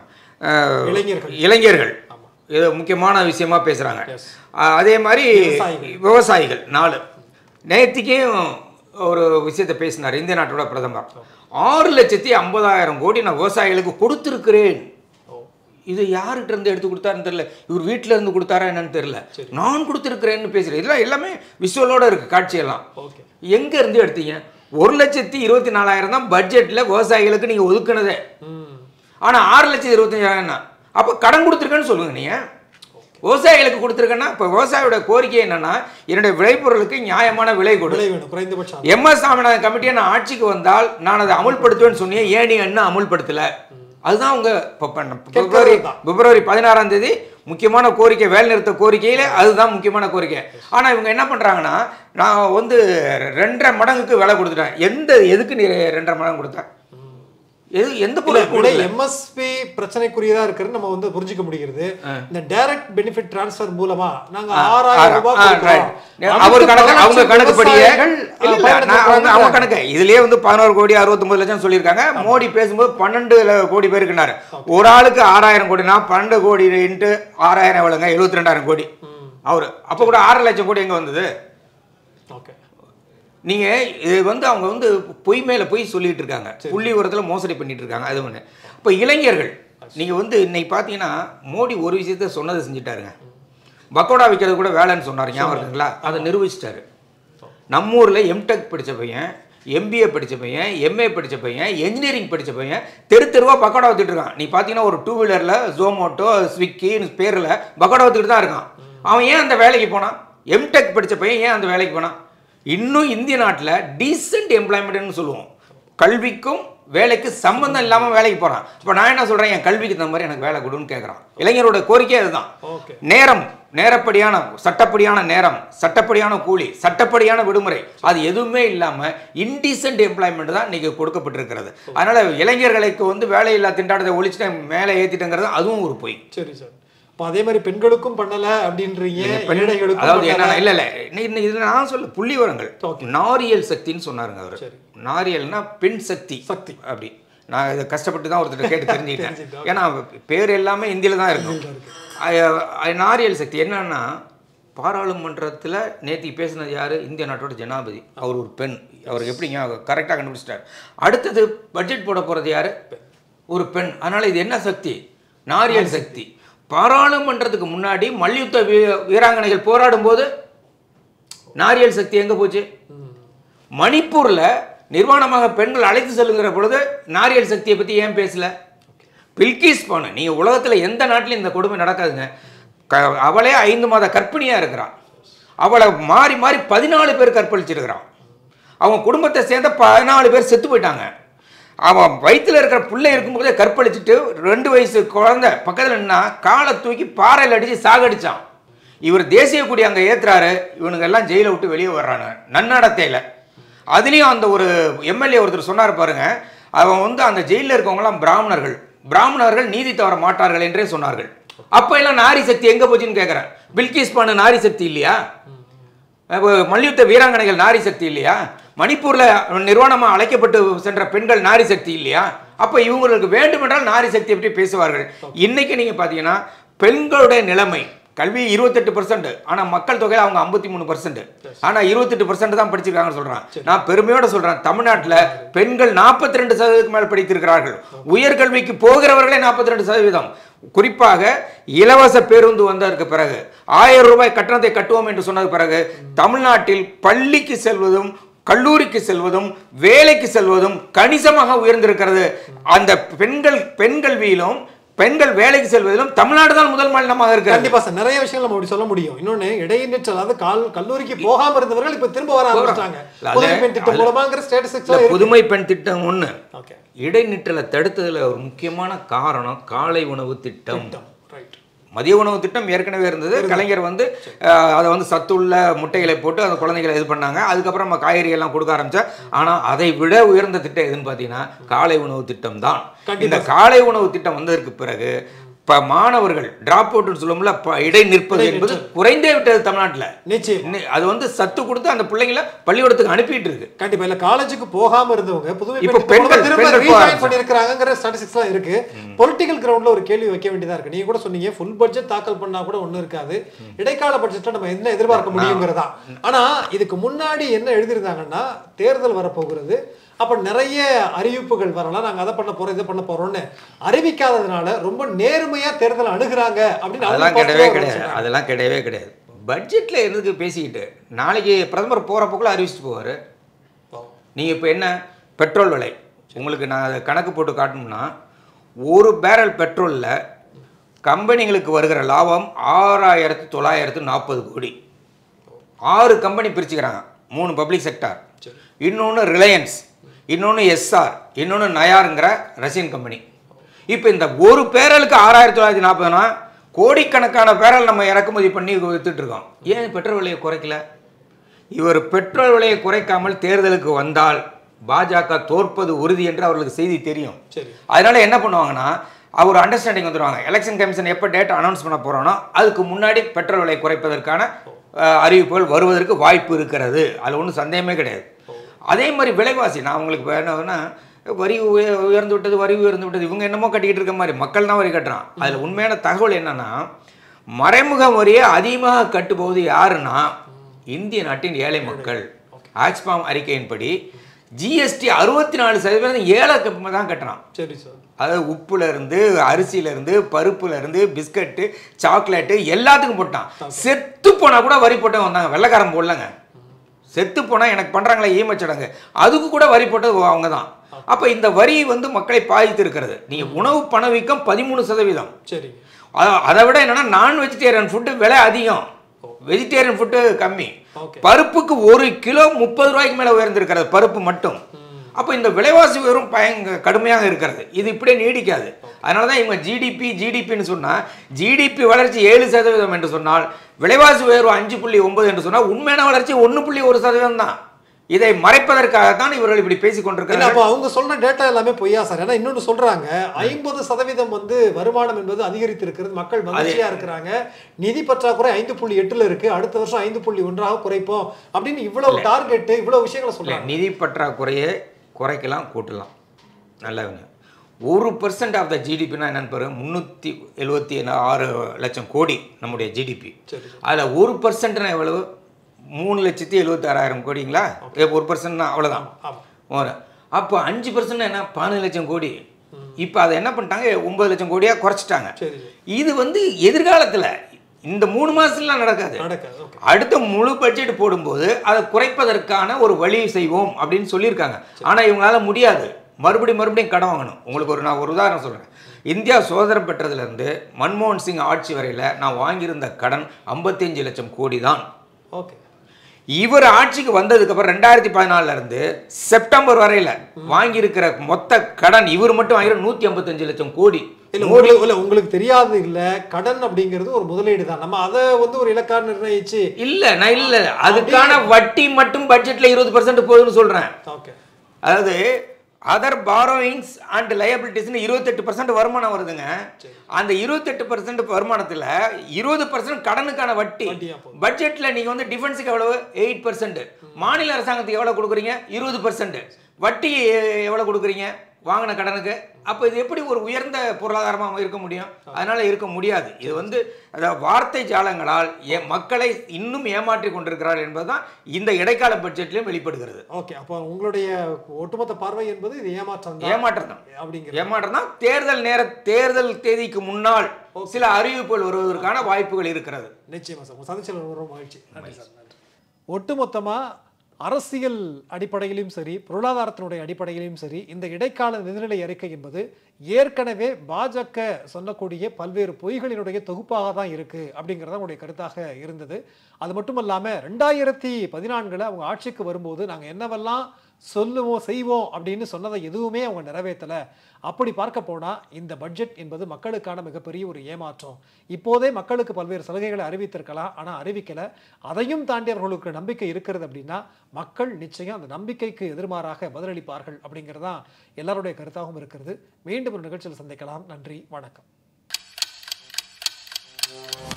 அஹ், இளைஞர்கள். இளைஞர்கள் ஆமா. இது முக்கியமான விஷயமா பேசுகிறாங்க Yes. அதே மாதிரி விவசாயிகள். விவசாயிகள் நாலு நேற்றுக்கும் ஒரு விஷயத்தை பேசினார் இந்திய நாட்டோட பிரதமர் ஆறு லட்சத்தி ஐம்பதாயிரம் கோடி நான் விவசாயிகளுக்கு கொடுத்துருக்கிறேன் ஓ இது யார்கிட்ட இருந்து எடுத்து கொடுத்தாருன்னு தெரியல இவர் வீட்டில இருந்து கொடுத்தாரா என்னன்னு தெரியல சரி. நான் கொடுத்துருக்கிறேன்னு பேசுகிறேன் இதெல்லாம் எல்லாமே விஷுவலோட இருக்கு காட்சியெல்லாம் ஓகே எங்க இருந்து எடுத்தீங்க ஒரு லட்சத்தி இருபத்தி நாலாயிரம் தான் பட்ஜெட்ல விவசாயிகளுக்கு நீங்க ஒதுக்குனதே ம் ஆனா ஆறு லட்சத்தி இருபத்தஞ்சாயிரம் தான் அப்ப கடன் கொடுத்துருக்கேன்னு சொல்லுங்க நீங்க விவசாயிகளுக்கு கொடுத்துருக்கேன்னா இப்ப விவசாயியோட கோரிக்கை என்னன்னா என்னுடைய விளைபொருளுக்கு நியாயமான விலை கொடு விலை வேணும் குறைந்தபட்சம் எம் எஸ் சாமிநாதன் கமிட்டியை நான் ஆட்சிக்கு வந்தால் நான் அதை அமுல்படுத்துவேன்னு சொன்னேன் ஏன் நீ என்ன அமுல்படுத்தல அதுதான் உங்க இப்ப பண்ண- பிப்ரவரி தான். பிப்ரவரி பதினாறாம் தேதி முக்கியமான கோரிக்கை வேலைநிறுத்த கோரிக்கையில அதுதான் முக்கியமான கோரிக்கை ஆனா இவங்க என்ன பண்றாங்கன்னா நான் வந்து ரெண்டரை மடங்குக்கு விலை கொடுத்துட்டேன் எந்த எதுக்கு நீ ரெண்டரை மடங்கு கொடுத்த எது எந்த இல்ல பொருள் கூட கொடுக்கல? எம்எஸ்பி பிரச்சனைக்குரியதா இருக்கிறது நம்ம வந்து புரிஞ்சுக்க முடிகிறது இந்த டைரக்ட் பெனிஃபிட் டிரான்ஸ்ஃபர் மூலமா நாங்க ஆறாயிரம் ரூபாய் ஆ, கொடுக்கிறோம். right. அதுக்கு அவர் கணக்கு பல அவங்க லட்சம் கணக்குப்படியே விவசாயிகள், இல்ல, அஹ், இல்ல, நான் அவங்க அவங்க பயன்படுத்துறாங்க. கணக்கு இதுலயே வந்து பதினோரு கோடி அறுபத்தொன்பது லட்சம் சொல்லியிருக்காங்க மோடி பேசும்போது பன்னெண்டு ல- கோடி பேருக்குனாரு ஒரு ஆளுக்கு ஆறாயிரம் கோடினா பன்னெண்டு கோடி இன்ட்டு ஆறாயிரம் எவ்வளோங்க எழுபத்தி ரெண்டாயிரம் கோடி ம், அவர் அப்போ கூட ஆறு லட்சம் கோடி எங்க வந்தது ஓகே நீங்க இது வந்து அவங்க வந்து பொய் மேல பொய் சொல்லிட்டு இருக்காங்க புள்ளி உரத்துல மோசடி பண்ணிட்டு இருக்காங்க அது ஒண்ணு இப்போ இளைஞர்கள் நீங்க வந்து இன்னைக்கு பாத்தீங்கன்னா மோடி ஒரு விஷயத்த சொன்னதை செஞ்சுட்டாருங்க பக்கோடா விற்கிறது கூட வேலைன்னு சொன்னார் ஞாபகம் இருக்குங்களா அதை நிரூபிச்சிட்டாரு நம்ம ஊர்ல எம்டெக் படிச்ச பையன் எம்பிஏ படிச்ச பையன் எம்ஏ படிச்ச பையன் என்ஜினியரிங் படிச்ச பையன் தெரு தெருவா பக்கோடா வித்துட்டு இருக்கான் நீ பார்த்தீங்கன்னா ஒரு டூ வீலர்ல ஜோமோட்டோ ஸ்விக்கின்னு பேர்ல பக்கோடா வித்துட்டு தான் இருக்கான் அவன் ஏன் அந்த வேலைக்கு போனான் எம்டெக் படிச்ச பையன் ஏன் அந்த வேலைக்கு போனான் இன்னும் இந்திய நாட்டில் டீசென்ட் எம்ப்ளாய்மெண்ட்னு சொல்லுவோம் கல்விக்கும் வேலைக்கு சம்பந்தம் இல்லாமல் வேலைக்கு போகிறான் இப்போ நான் என்ன சொல்கிறேன் என் கல்விக்கு தகுந்த மாதிரி எனக்கு வேலை கொடுன்னு கேட்குறான் இளைஞரோட கோரிக்கை அதுதான் ஓகே நேரம் நேரப்படியான சட்டப்படியான நேரம் சட்டப்படியான கூலி சட்டப்படியான விடுமுறை அது எதுவுமே இல்லாமல் இன்டீசென்ட் எம்ப்ளாய்மெண்ட் தான் இன்னைக்கு கொடுக்கப்பட்டிருக்கிறது அதனால இளைஞர்களுக்கு வந்து வேலையில்லா திண்டாட்டத்தை ஒழிச்சுட்டு மேலே ஏற்றிட்டேங்கிறது அதுவும் ஒரு பொய் சரி சார் இப்போ அதே மாதிரி பெண்களுக்கும் பண்ணல அப்படின்றீங்க பெண்- ஏழைகளுக்கும் அதாவது பண்ணல. என்ன இல்ல இல்ல இன்னைக்கு இன்னைக்கு இதுல நான் சொல்ல புள்ளி வரங்கள் Okay. நாரியல் சக்தின்னு சொன்னாருங்க அவர் சரி. நாரியல்னா பெண் சக்தி சக்தி. அப்படி நான் இதை கஷ்டப்பட்டு தான் ஒருத்தர் கேட்டு தெரிஞ்சுக்கிட்டேன் தெரிஞ்சுக்கிட்டோம். ஏன்னா பேர் எல்லாமே இந்தியில தான் இருக்கும் இந்தியில இருக்கு. அஹ் அஹ் நாரியல் சக்தி என்னன்னா பாராளுமன்றத்தில் நேத்தி பேசினது யாரு இந்திய நாட்டோட ஜனாதிபதி அவர் ஒரு பெண் அவர் எப்படிங்க கரெக்டாக கண்டுபிடிச்சிட்டார் அடுத்தது பட்ஜெட் போட போறது யாரு ஒரு பெண் அதனால இது என்ன சக்தி நாரியல் சக்தி பாராளுமன்றத்துக்கு முன்னாடி மல்யுத்த வீ- வீராங்கனைகள் போராடும் போது நாரியல் சக்தி எங்க போச்சு ம். மணிப்பூர்ல நிர்வாணமாக பெண்கள் அழைத்து செல்லுங்கிற பொழுது நாரியல் சக்தியை பத்தி ஏன் பேசல பில்கிஸ் பானு நீங்க உலகத்துல எந்த நாட்டிலும் இந்த கொடுமை நடக்காதுங்க க- அவளே ஐந்து மாத கர்ப்பிணியா இருக்கிறான் அவளை மாறி மாறி பதினாலு பேர் கற்பழிச்சிருக்கிறான் அவங்க குடும்பத்தை சேர்ந்த பதினாலு பேர் செத்து போயிட்டாங்க அவன் வயித்துல இருக்கிற புள்ளை இருக்கும்போதே கற்பழிச்சிட்டு ரெண்டு வயசு குழந்தை பக்கத்தில் நின்னா காலை தூக்கி பாறையில் அடித்து சாகடிச்சான் இவர் தேசிய கொடி அங்கே ஏத்துறாரு இவனுங்க எல்லாம் ஜெயிலை விட்டு வெளியே வர்றாங்க நன்னடத்தையில் அதுலேயும் அந்த ஒரு எம்எல்ஏ ஒருத்தர் சொன்னார் பாருங்க அவன் வந்து அந்த ஜெயிலில் இருக்கவங்கலாம் பிராமணர்கள் பிராமணர்கள் நீதி தவற மாட்டார்கள் என்றே சொன்னார்கள் அப்போ எல்லாம் நாரி சக்தி எங்கே போச்சுன்னு கேட்குறேன் பில்கிஸ் பண்ண நாரி சக்தி இல்லையா அப்போ மல்யுத்த வீராங்கனைகள் நாரி சக்தி இல்லையா மணிப்பூர்ல நிர்வாணமா அழைக்கப்பட்டு சென்ற பெண்கள் நாரி சக்தி இல்லையா அப்ப இவங்களுக்கு வேண்டுமென்றால் நாரி சக்தி பற்றி பேசுவார்கள் இன்னைக்கு நீங்க பாத்தீங்கன்னா பெண்களுடைய நிலைமை கல்வி இருபத்தெட்டு பர்சன்ட் ஆனா மக்கள் தொகையில அவங்க ஐம்பத்தி மூணு பர்சன்ட் ஆனா இருபத்தெட்டு பர்சன்ட் தான் படிச்சிருக்காங்கன்னு சொல்றான் நான் பெருமையோட சொல்றேன் தமிழ்நாட்டுல பெண்கள் நாற்பத்தி ரெண்டு சதவீதத்துக்கு மேல் படித்திருக்கிறார்கள் உயர்கல்விக்கு போகிறவர்களே நாற்பத்தி ரெண்டு சதவீதம் குறிப்பாக இலவச பேருந்து வந்ததற்கு பிறகு ஆயிரம் ரூபாய் கட்டணத்தை கட்டுவோம் என்று சொன்னது பிறகு தமிழ்நாட்டில் பள்ளிக்கு செல்வதும் கல்லூரிக்கு செல்வதும் வேலைக்கு செல்வதும் கணிசமாக உயர்ந்திருக்கிறது அந்த பெண்கள் பெண் கல்வியிலும் பெண்கள் வேலைக்கு செல்வதிலும் தமிழ்நாடு தான் முதல் மாநிலமாக இருக்கிறது கண்டிப்பா சார் நிறைய விஷயங்கள் நம்ம அப்படி சொல்ல முடியும் இன்னொன்னு இடைநிற்றல் அதாவது கால் கல்லூரிக்கு போகாம இருந்தவர்கள் இப்ப திரும்ப வர ஆரம்பிச்சிட்டாங்க இல்ல, புதுமை அது- பெண் திட்டம் மூலமாங்கிற ஸ்டேட்டஸ்டிக்ஸ் இந்த புதுமை பெண் திட்டம் ஒண்ணு ஓகே இடைநிற்றலை தடுத்ததுல ஒரு முக்கியமான காரணம் காலை உணவு திட்டம் ரைட் மதிய உணவு திட்டம் ஏற்கனவே இருந்தது கலைஞர் வந்து அஹ், அதை வந்து சத்துள்ள முட்டைகளை போட்டு அந்த குழந்தைகளை இது பண்ணாங்க அதுக்கப்புறம் நம்ம காய்கறி எல்லாம் கொடுக்க ஆரம்பிச்சா ஆனா அதை விட உயர்ந்த திட்டம் எதுன்னு பார்த்தீங்கன்னா காலை உணவு திட்டம் தான் கண்டிப்பா இந்த காலை உணவு திட்டம் வந்ததற்கு பிறகு இப்ப மாணவர்கள் டிராப் அவுட்னு சொல்லுவோம்ல ப- இடை நிற்பது என்பது குறைந்தே விட்டது தமிழ்நாட்டுல நிச்சயம் இன்னி- அது வந்து சத்து கொடுத்து அந்த பிள்ளைங்களை பள்ளிக்கூடத்துக்கு அனுப்பிட்டு இருக்கு கண்டிப்பா இல்ல காலேஜுக்கு போகாம இருந்தவங்க புதுமை இப்ப பெண் திட்டம் பெண்கள் திரும்ப பெண்கள் போக ரீஜாயின் ஆரம்பிச்சாங்க. பண்ணிருக்காங்கிற ஸ்டாட்டிஸ்டிக்ஸ் எல்லாம் இருக்கு பொலிட்டிக்கல் கிரவுண்ட்ல ஒரு கேள்வி வைக்க வேண்டியதா இருக்கு நீங்க கூட சொன்னீங்க ஃபுல் பட்ஜெட் தாக்கல் பண்ணா கூட ஒண்ணும் இருக்காது இடைக்கால பட்ஜெட்ல நம்ம என்ன எதிர்பார்க்க முடியுங்கிறதா ஆனா இதுக்கு முன்னாடி என்ன எழுதியிருந்தாங்கன்னா தேர்தல் வரப்போகிறது அப்ப நிறைய அறிவிப்புகள் வரலாம் நாங்க அதை பண்ண போறோம் இதை பண்ண போறோம்னு அறிவிக்காததுனால ரொம்ப நேர்மையா தேர்தல் அணுகுறாங்க அப்படின்னு அவங்க அதெல்லாம் கிடையவே positive ஆ கிடையாது சொல்றாங்க. அதெல்லாம் கிடையவே கிடையாது பட்ஜெட்ல எதுக்கு பேசிக்கிட்டு நாளைக்கு பிரதமர் போறப்போக்குள்ள அறிவிச்சிட்டு போவாரு நீங்க இப்போ என்ன பெட்ரோல் விலை உங்களுக்கு நான் அதை கணக்கு போட்டு காட்டணும்னா ஒரு பேரல் பெட்ரோல்ல கம்பெனிகளுக்கு வருகிற லாபம் ஆறாயிரத்து தொள்ளாயிரத்து நாற்பது கோடி ஆறு கம்பெனி பிரிச்சுக்கிறாங்க மூணு பப்ளிக் செக்டார் இன்னொன்று ரிலையன்ஸ் இன்னொன்று எஸ்ஆர் இன்னொன்று நயாருங்கிற ரஷ்யன் கம்பெனி இப்போ இந்த ஒரு பேரலுக்கு ஆறாயிரத்தி தொள்ளாயிரத்தி நாற்பதுனா கோடிக்கணக்கான பேரல் நம்ம இறக்குமதி பண்ணி வித்துட்டு இருக்கோம் ஏன் பெட்ரோல் விலையை குறைக்கல இவர் பெட்ரோல் விலையை குறைக்காமல் தேர்தலுக்கு வந்தால் பாஜக தோற்பது உறுதி என்று அவர்களுக்கு செய்தி தெரியும் சரி அதனால என்ன பண்ணுவாங்கன்னா அவர் அண்டர்ஸ்டாண்டிங் வந்துருவாங்க எலெக்ஷன் கமிஷன் எப்போ டேட் அனௌன்ஸ் பண்ண போறோனோ அதுக்கு முன்னாடி பெட்ரோல் விலை குறைப்பதற்கான அஹ், அறிவிப்புகள் வருவதற்கு வாய்ப்பு இருக்கிறது அதில் ஒன்றும் சந்தேகமே கிடையாது அதே மாதிரி விலைவாசி நான் உங்களுக்கு இப்ப என்னன்னா வரி உய- உயர்ந்து விட்டது வரி உயர்ந்து விட்டது இவங்க என்னமோ கட்டிக்கிட்டு இருக்க மாதிரி மக்கள் தான் வரி கட்டுறான் அதில் உண்மையான தகவல் என்னன்னா மறைமுக வரியை அதிகமாக கட்டுபோவது யாருன்னா இந்திய நாட்டின் ஏழை மக்கள் ஆக்ஸ்பாம் அறிக்கையின்படி ஜிஎஸ்டி அறுபத்தி நாலு சதவீதம் ஏழை தான் கட்டுறான் சரி சார் அதாவது உப்புல இருந்து அரிசியில இருந்து பருப்புல இருந்து பிஸ்கட்டு சாக்லேட்டு எல்லாத்துக்கும் போட்டான் செத்து போனா கூட வரி போட்டவங்க வந்தாங்க வெள்ளைக்காரன் போடலங்க செத்து போனா எனக்கு பண்றாங்களே ஈமச்சடங்கு அதுக்கு கூட வரி போட்டது அவங்க தான் அப்ப இந்த வரி வந்து மக்களை பாதித்து இருக்கிறது நீங்க உணவு பணவீக்கம் பதிமூணு சதவீதம் சரி அத- அதை விட என்னன்னா நான் வெஜிடேரியன் ஃபுட்டு விலை அதிகம் வெஜிடேரியன் ஃபுட்டு கம்மி ஓகே பருப்புக்கு ஒரு கிலோ முப்பது ரூபாய்க்கு மேல உயர்ந்திருக்கிறது பருப்பு மட்டும் அப்போ இந்த விலைவாசி உயரும் பயங்க கடுமையாக இருக்கிறது இது இப்படியே நீடிக்காது அதனால தான் இவங்க ஜிடிபி ஜிடிபின்னு சொன்னால் ஜிடிபி வளர்ச்சி ஏழு சதவீதம் என்று சொன்னால் விலைவாசி உயர்வு அஞ்சு புள்ளி ஒன்பது என்று சொன்னால் உண்மையான வளர்ச்சி ஒன்று புள்ளி ஒரு சதவீதம் தான் இதை மறைப்பதற்காகத்தான் இவர்கள் இப்படி பேசிக் இல்ல கொண்டிருக்கிறார்கள் அப்ப அவங்க சொல்ற டேட்டா எல்லாமே பொய்யா சார் ஏன்னா இன்னொன்னு சொல்றாங்க ஐம்பது சதவீதம் வந்து வருமானம் என்பது அதிகரித்து இருக்கிறது மக்கள் மகிழ்ச்சியா இருக்கிறாங்க நிதி பற்றாக்குறை ஐந்து புள்ளி எட்டுல இருக்கு அடுத்த வருஷம் ஐந்து புள்ளி ஒன்றாக குறைப்போம் அப்படின்னு இவ்வளவு டார்கெட் இவ்வளவு விஷயங்களை இல்லை சொல்றாங்க நிதி பற்றாக்குறையை குறைக்கலாம் கூட்டலாம் நல்லவங்க ஒரு பர்சன்ட் ஆஃப் த ஜிடிபினா என்னன்னு பாருங்க முந்நூற்றி எழுபத்தி ஆறு லட்சம் கோடி நம்முடைய ஜிடிபி சரி அதில் ஒரு பர்சன்ட்னா எவ்வளவு மூணு லட்சத்தி எழுபத்தாறாயிரம் கோடிங்களா ஏ, ஒரு பர்சன்ட்னா அவ்வளோதான் ஆமா ஒரு அப்போ அஞ்சு பர்சன்ட் என்ன பதினஞ்சு லட்சம் கோடி இப்போ அதை என்ன பண்ணிட்டாங்க ஒன்பது லட்சம் கோடியாக குறைச்சிட்டாங்க சரி இது வந்து எதிர்காலத்தில் இந்த மூணு மாதத்துலாம் நடக்காது நடக்காது ஓகே அடுத்த முழு பட்ஜெட் போடும்போது அதை குறைப்பதற்கான ஒரு வழி செய்வோம் அப்படின்னு சொல்லியிருக்காங்க ஆனால் இவங்களால முடியாது மறுபடியும் மறுபடியும் கடன் வாங்கணும் உங்களுக்கு ஒரு நான் ஒரு உதாரணம் சொல்கிறேன் இந்தியா சுதந்திரம் பெற்றதுலேருந்து மன்மோகன் சிங் ஆட்சி வரையில் நான் வாங்கியிருந்த கடன் 55 லட்சம் கோடி தான் ஓகே இவர் ஆட்சிக்கு வந்ததுக்கு அப்புறம் ரெண்டாயிரத்தி பதினாலுல இருந்து செப்டம்பர் வரையில வாங்கியிருக்கிற மொத்த கடன் இவர் மட்டும் வாங்கிற நூத்தி ஐம்பத்தஞ்சு லட்சம் கோடி இல்ல உங்களுக்கு இல்ல உங்களுக்கு தெரியாது இல்ல கடன் அப்படிங்கிறது ஒரு முதலீடு தான் நம்ம அதை வந்து ஒரு இலக்கா நிர்ணயிச்சு இல்ல நான் இல்ல அதுக்கான வட்டி மட்டும் பட்ஜெட்ல இருபது பர்சன்ட் போகுதுன்னு சொல்றேன் ஓகே அதாவது அதர் பாரோயிங்ஸ் அண்ட் லயபிலிட்டிஸ்னு இருபத்தெட்டு பர்சன்ட் வருமானம் வருதுங்க அந்த இருபத்தெட்டு பர்சன்ட் வருமானத்தில் இருபது பர்சன்ட் கடனுக்கான வட்டி வட்டியா போகுது. பட்ஜெட்டில் நீங்கள் வந்து டிஃபென்ஸுக்கு எவ்வளவு எயிட் பர்சன்ட் மாநில அரசாங்கத்துக்கு எவ்வளோ கொடுக்குறீங்க இருபது பர்சன்ட் வட்டி எவ்வளோ கொடுக்குறீங்க வாங்கின கடனுக்கு அப்போ இது எப்படி ஒரு உயர்ந்த பொருளாதாரமாக இருக்க முடியும் அதனால இருக்க முடியாது இது வந்து அதாவது வார்த்தை ஜாலங்களால் ஏ மக்களை இன்னும் ஏமாற்றி கொண்டிருக்கிறார் என்பதுதான் இந்த இடைக்கால பட்ஜெட்லையும் வெளிப்படுகிறது ஓகே அப்போ உங்களுடைய ஒட்டுமொத்த பார்வை என்பது இது ஏமாற்றம் தான் ஏமாற்றம் தான் அப்படிங்கிற ஏமாற்றம் தான் தேர்தல் நேர தேர்தல் தேதிக்கு முன்னால் சில அறிவிப்புகள் வருவதற்கான வாய்ப்புகள் இருக்கிறது நிச்சயமா சார் உங்க சந்திச்சல் ரொம்ப மகிழ்ச்சி நன்றி சார் நன்றி ஒட்டுமொத்தமா அரசியல் அடிப்படையிலும் சரி பொருளாதாரத்தினுடைய அடிப்படையிலும் சரி இந்த இடைக்கால நிதிநிலை அறிக்கை என்பது ஏற்கனவே பாஜக சொல்லக்கூடிய பல்வேறு பொய்களினுடைய தொகுப்பாக தான் இருக்கு அப்படிங்கிறத உங்களுடைய கருத்தாக இருந்தது அது மட்டும் இல்லாமல் ரெண்டாயிரத்தி பதினான்கில் அவங்க ஆட்சிக்கு வரும்போது நாங்கள் என்னவெல்லாம் சொல்லுவோம் செய்வோம் அப்படின்னு சொன்னதை எதுவுமே அவங்க நிறைவேற்றலை அப்படி பார்க்க போனால் இந்த பட்ஜெட் என்பது மக்களுக்கான மிகப்பெரிய ஒரு ஏமாற்றம் இப்போதே மக்களுக்கு பல்வேறு சலுகைகளை அறிவித்திருக்கலாம் ஆனால் அறிவிக்கலை அதையும் தாண்டி அவர்களுக்கு நம்பிக்கை இருக்கிறது அப்படின்னா மக்கள் நிச்சயம் அந்த நம்பிக்கைக்கு எதிர்மாறாக பதிலளிப்பார்கள் அப்படிங்கிறதான் எல்லாருடைய கருத்தாகவும் இருக்கிறது மீண்டும் ஒரு நிகழ்ச்சியில் சந்திக்கலாம் நன்றி வணக்கம்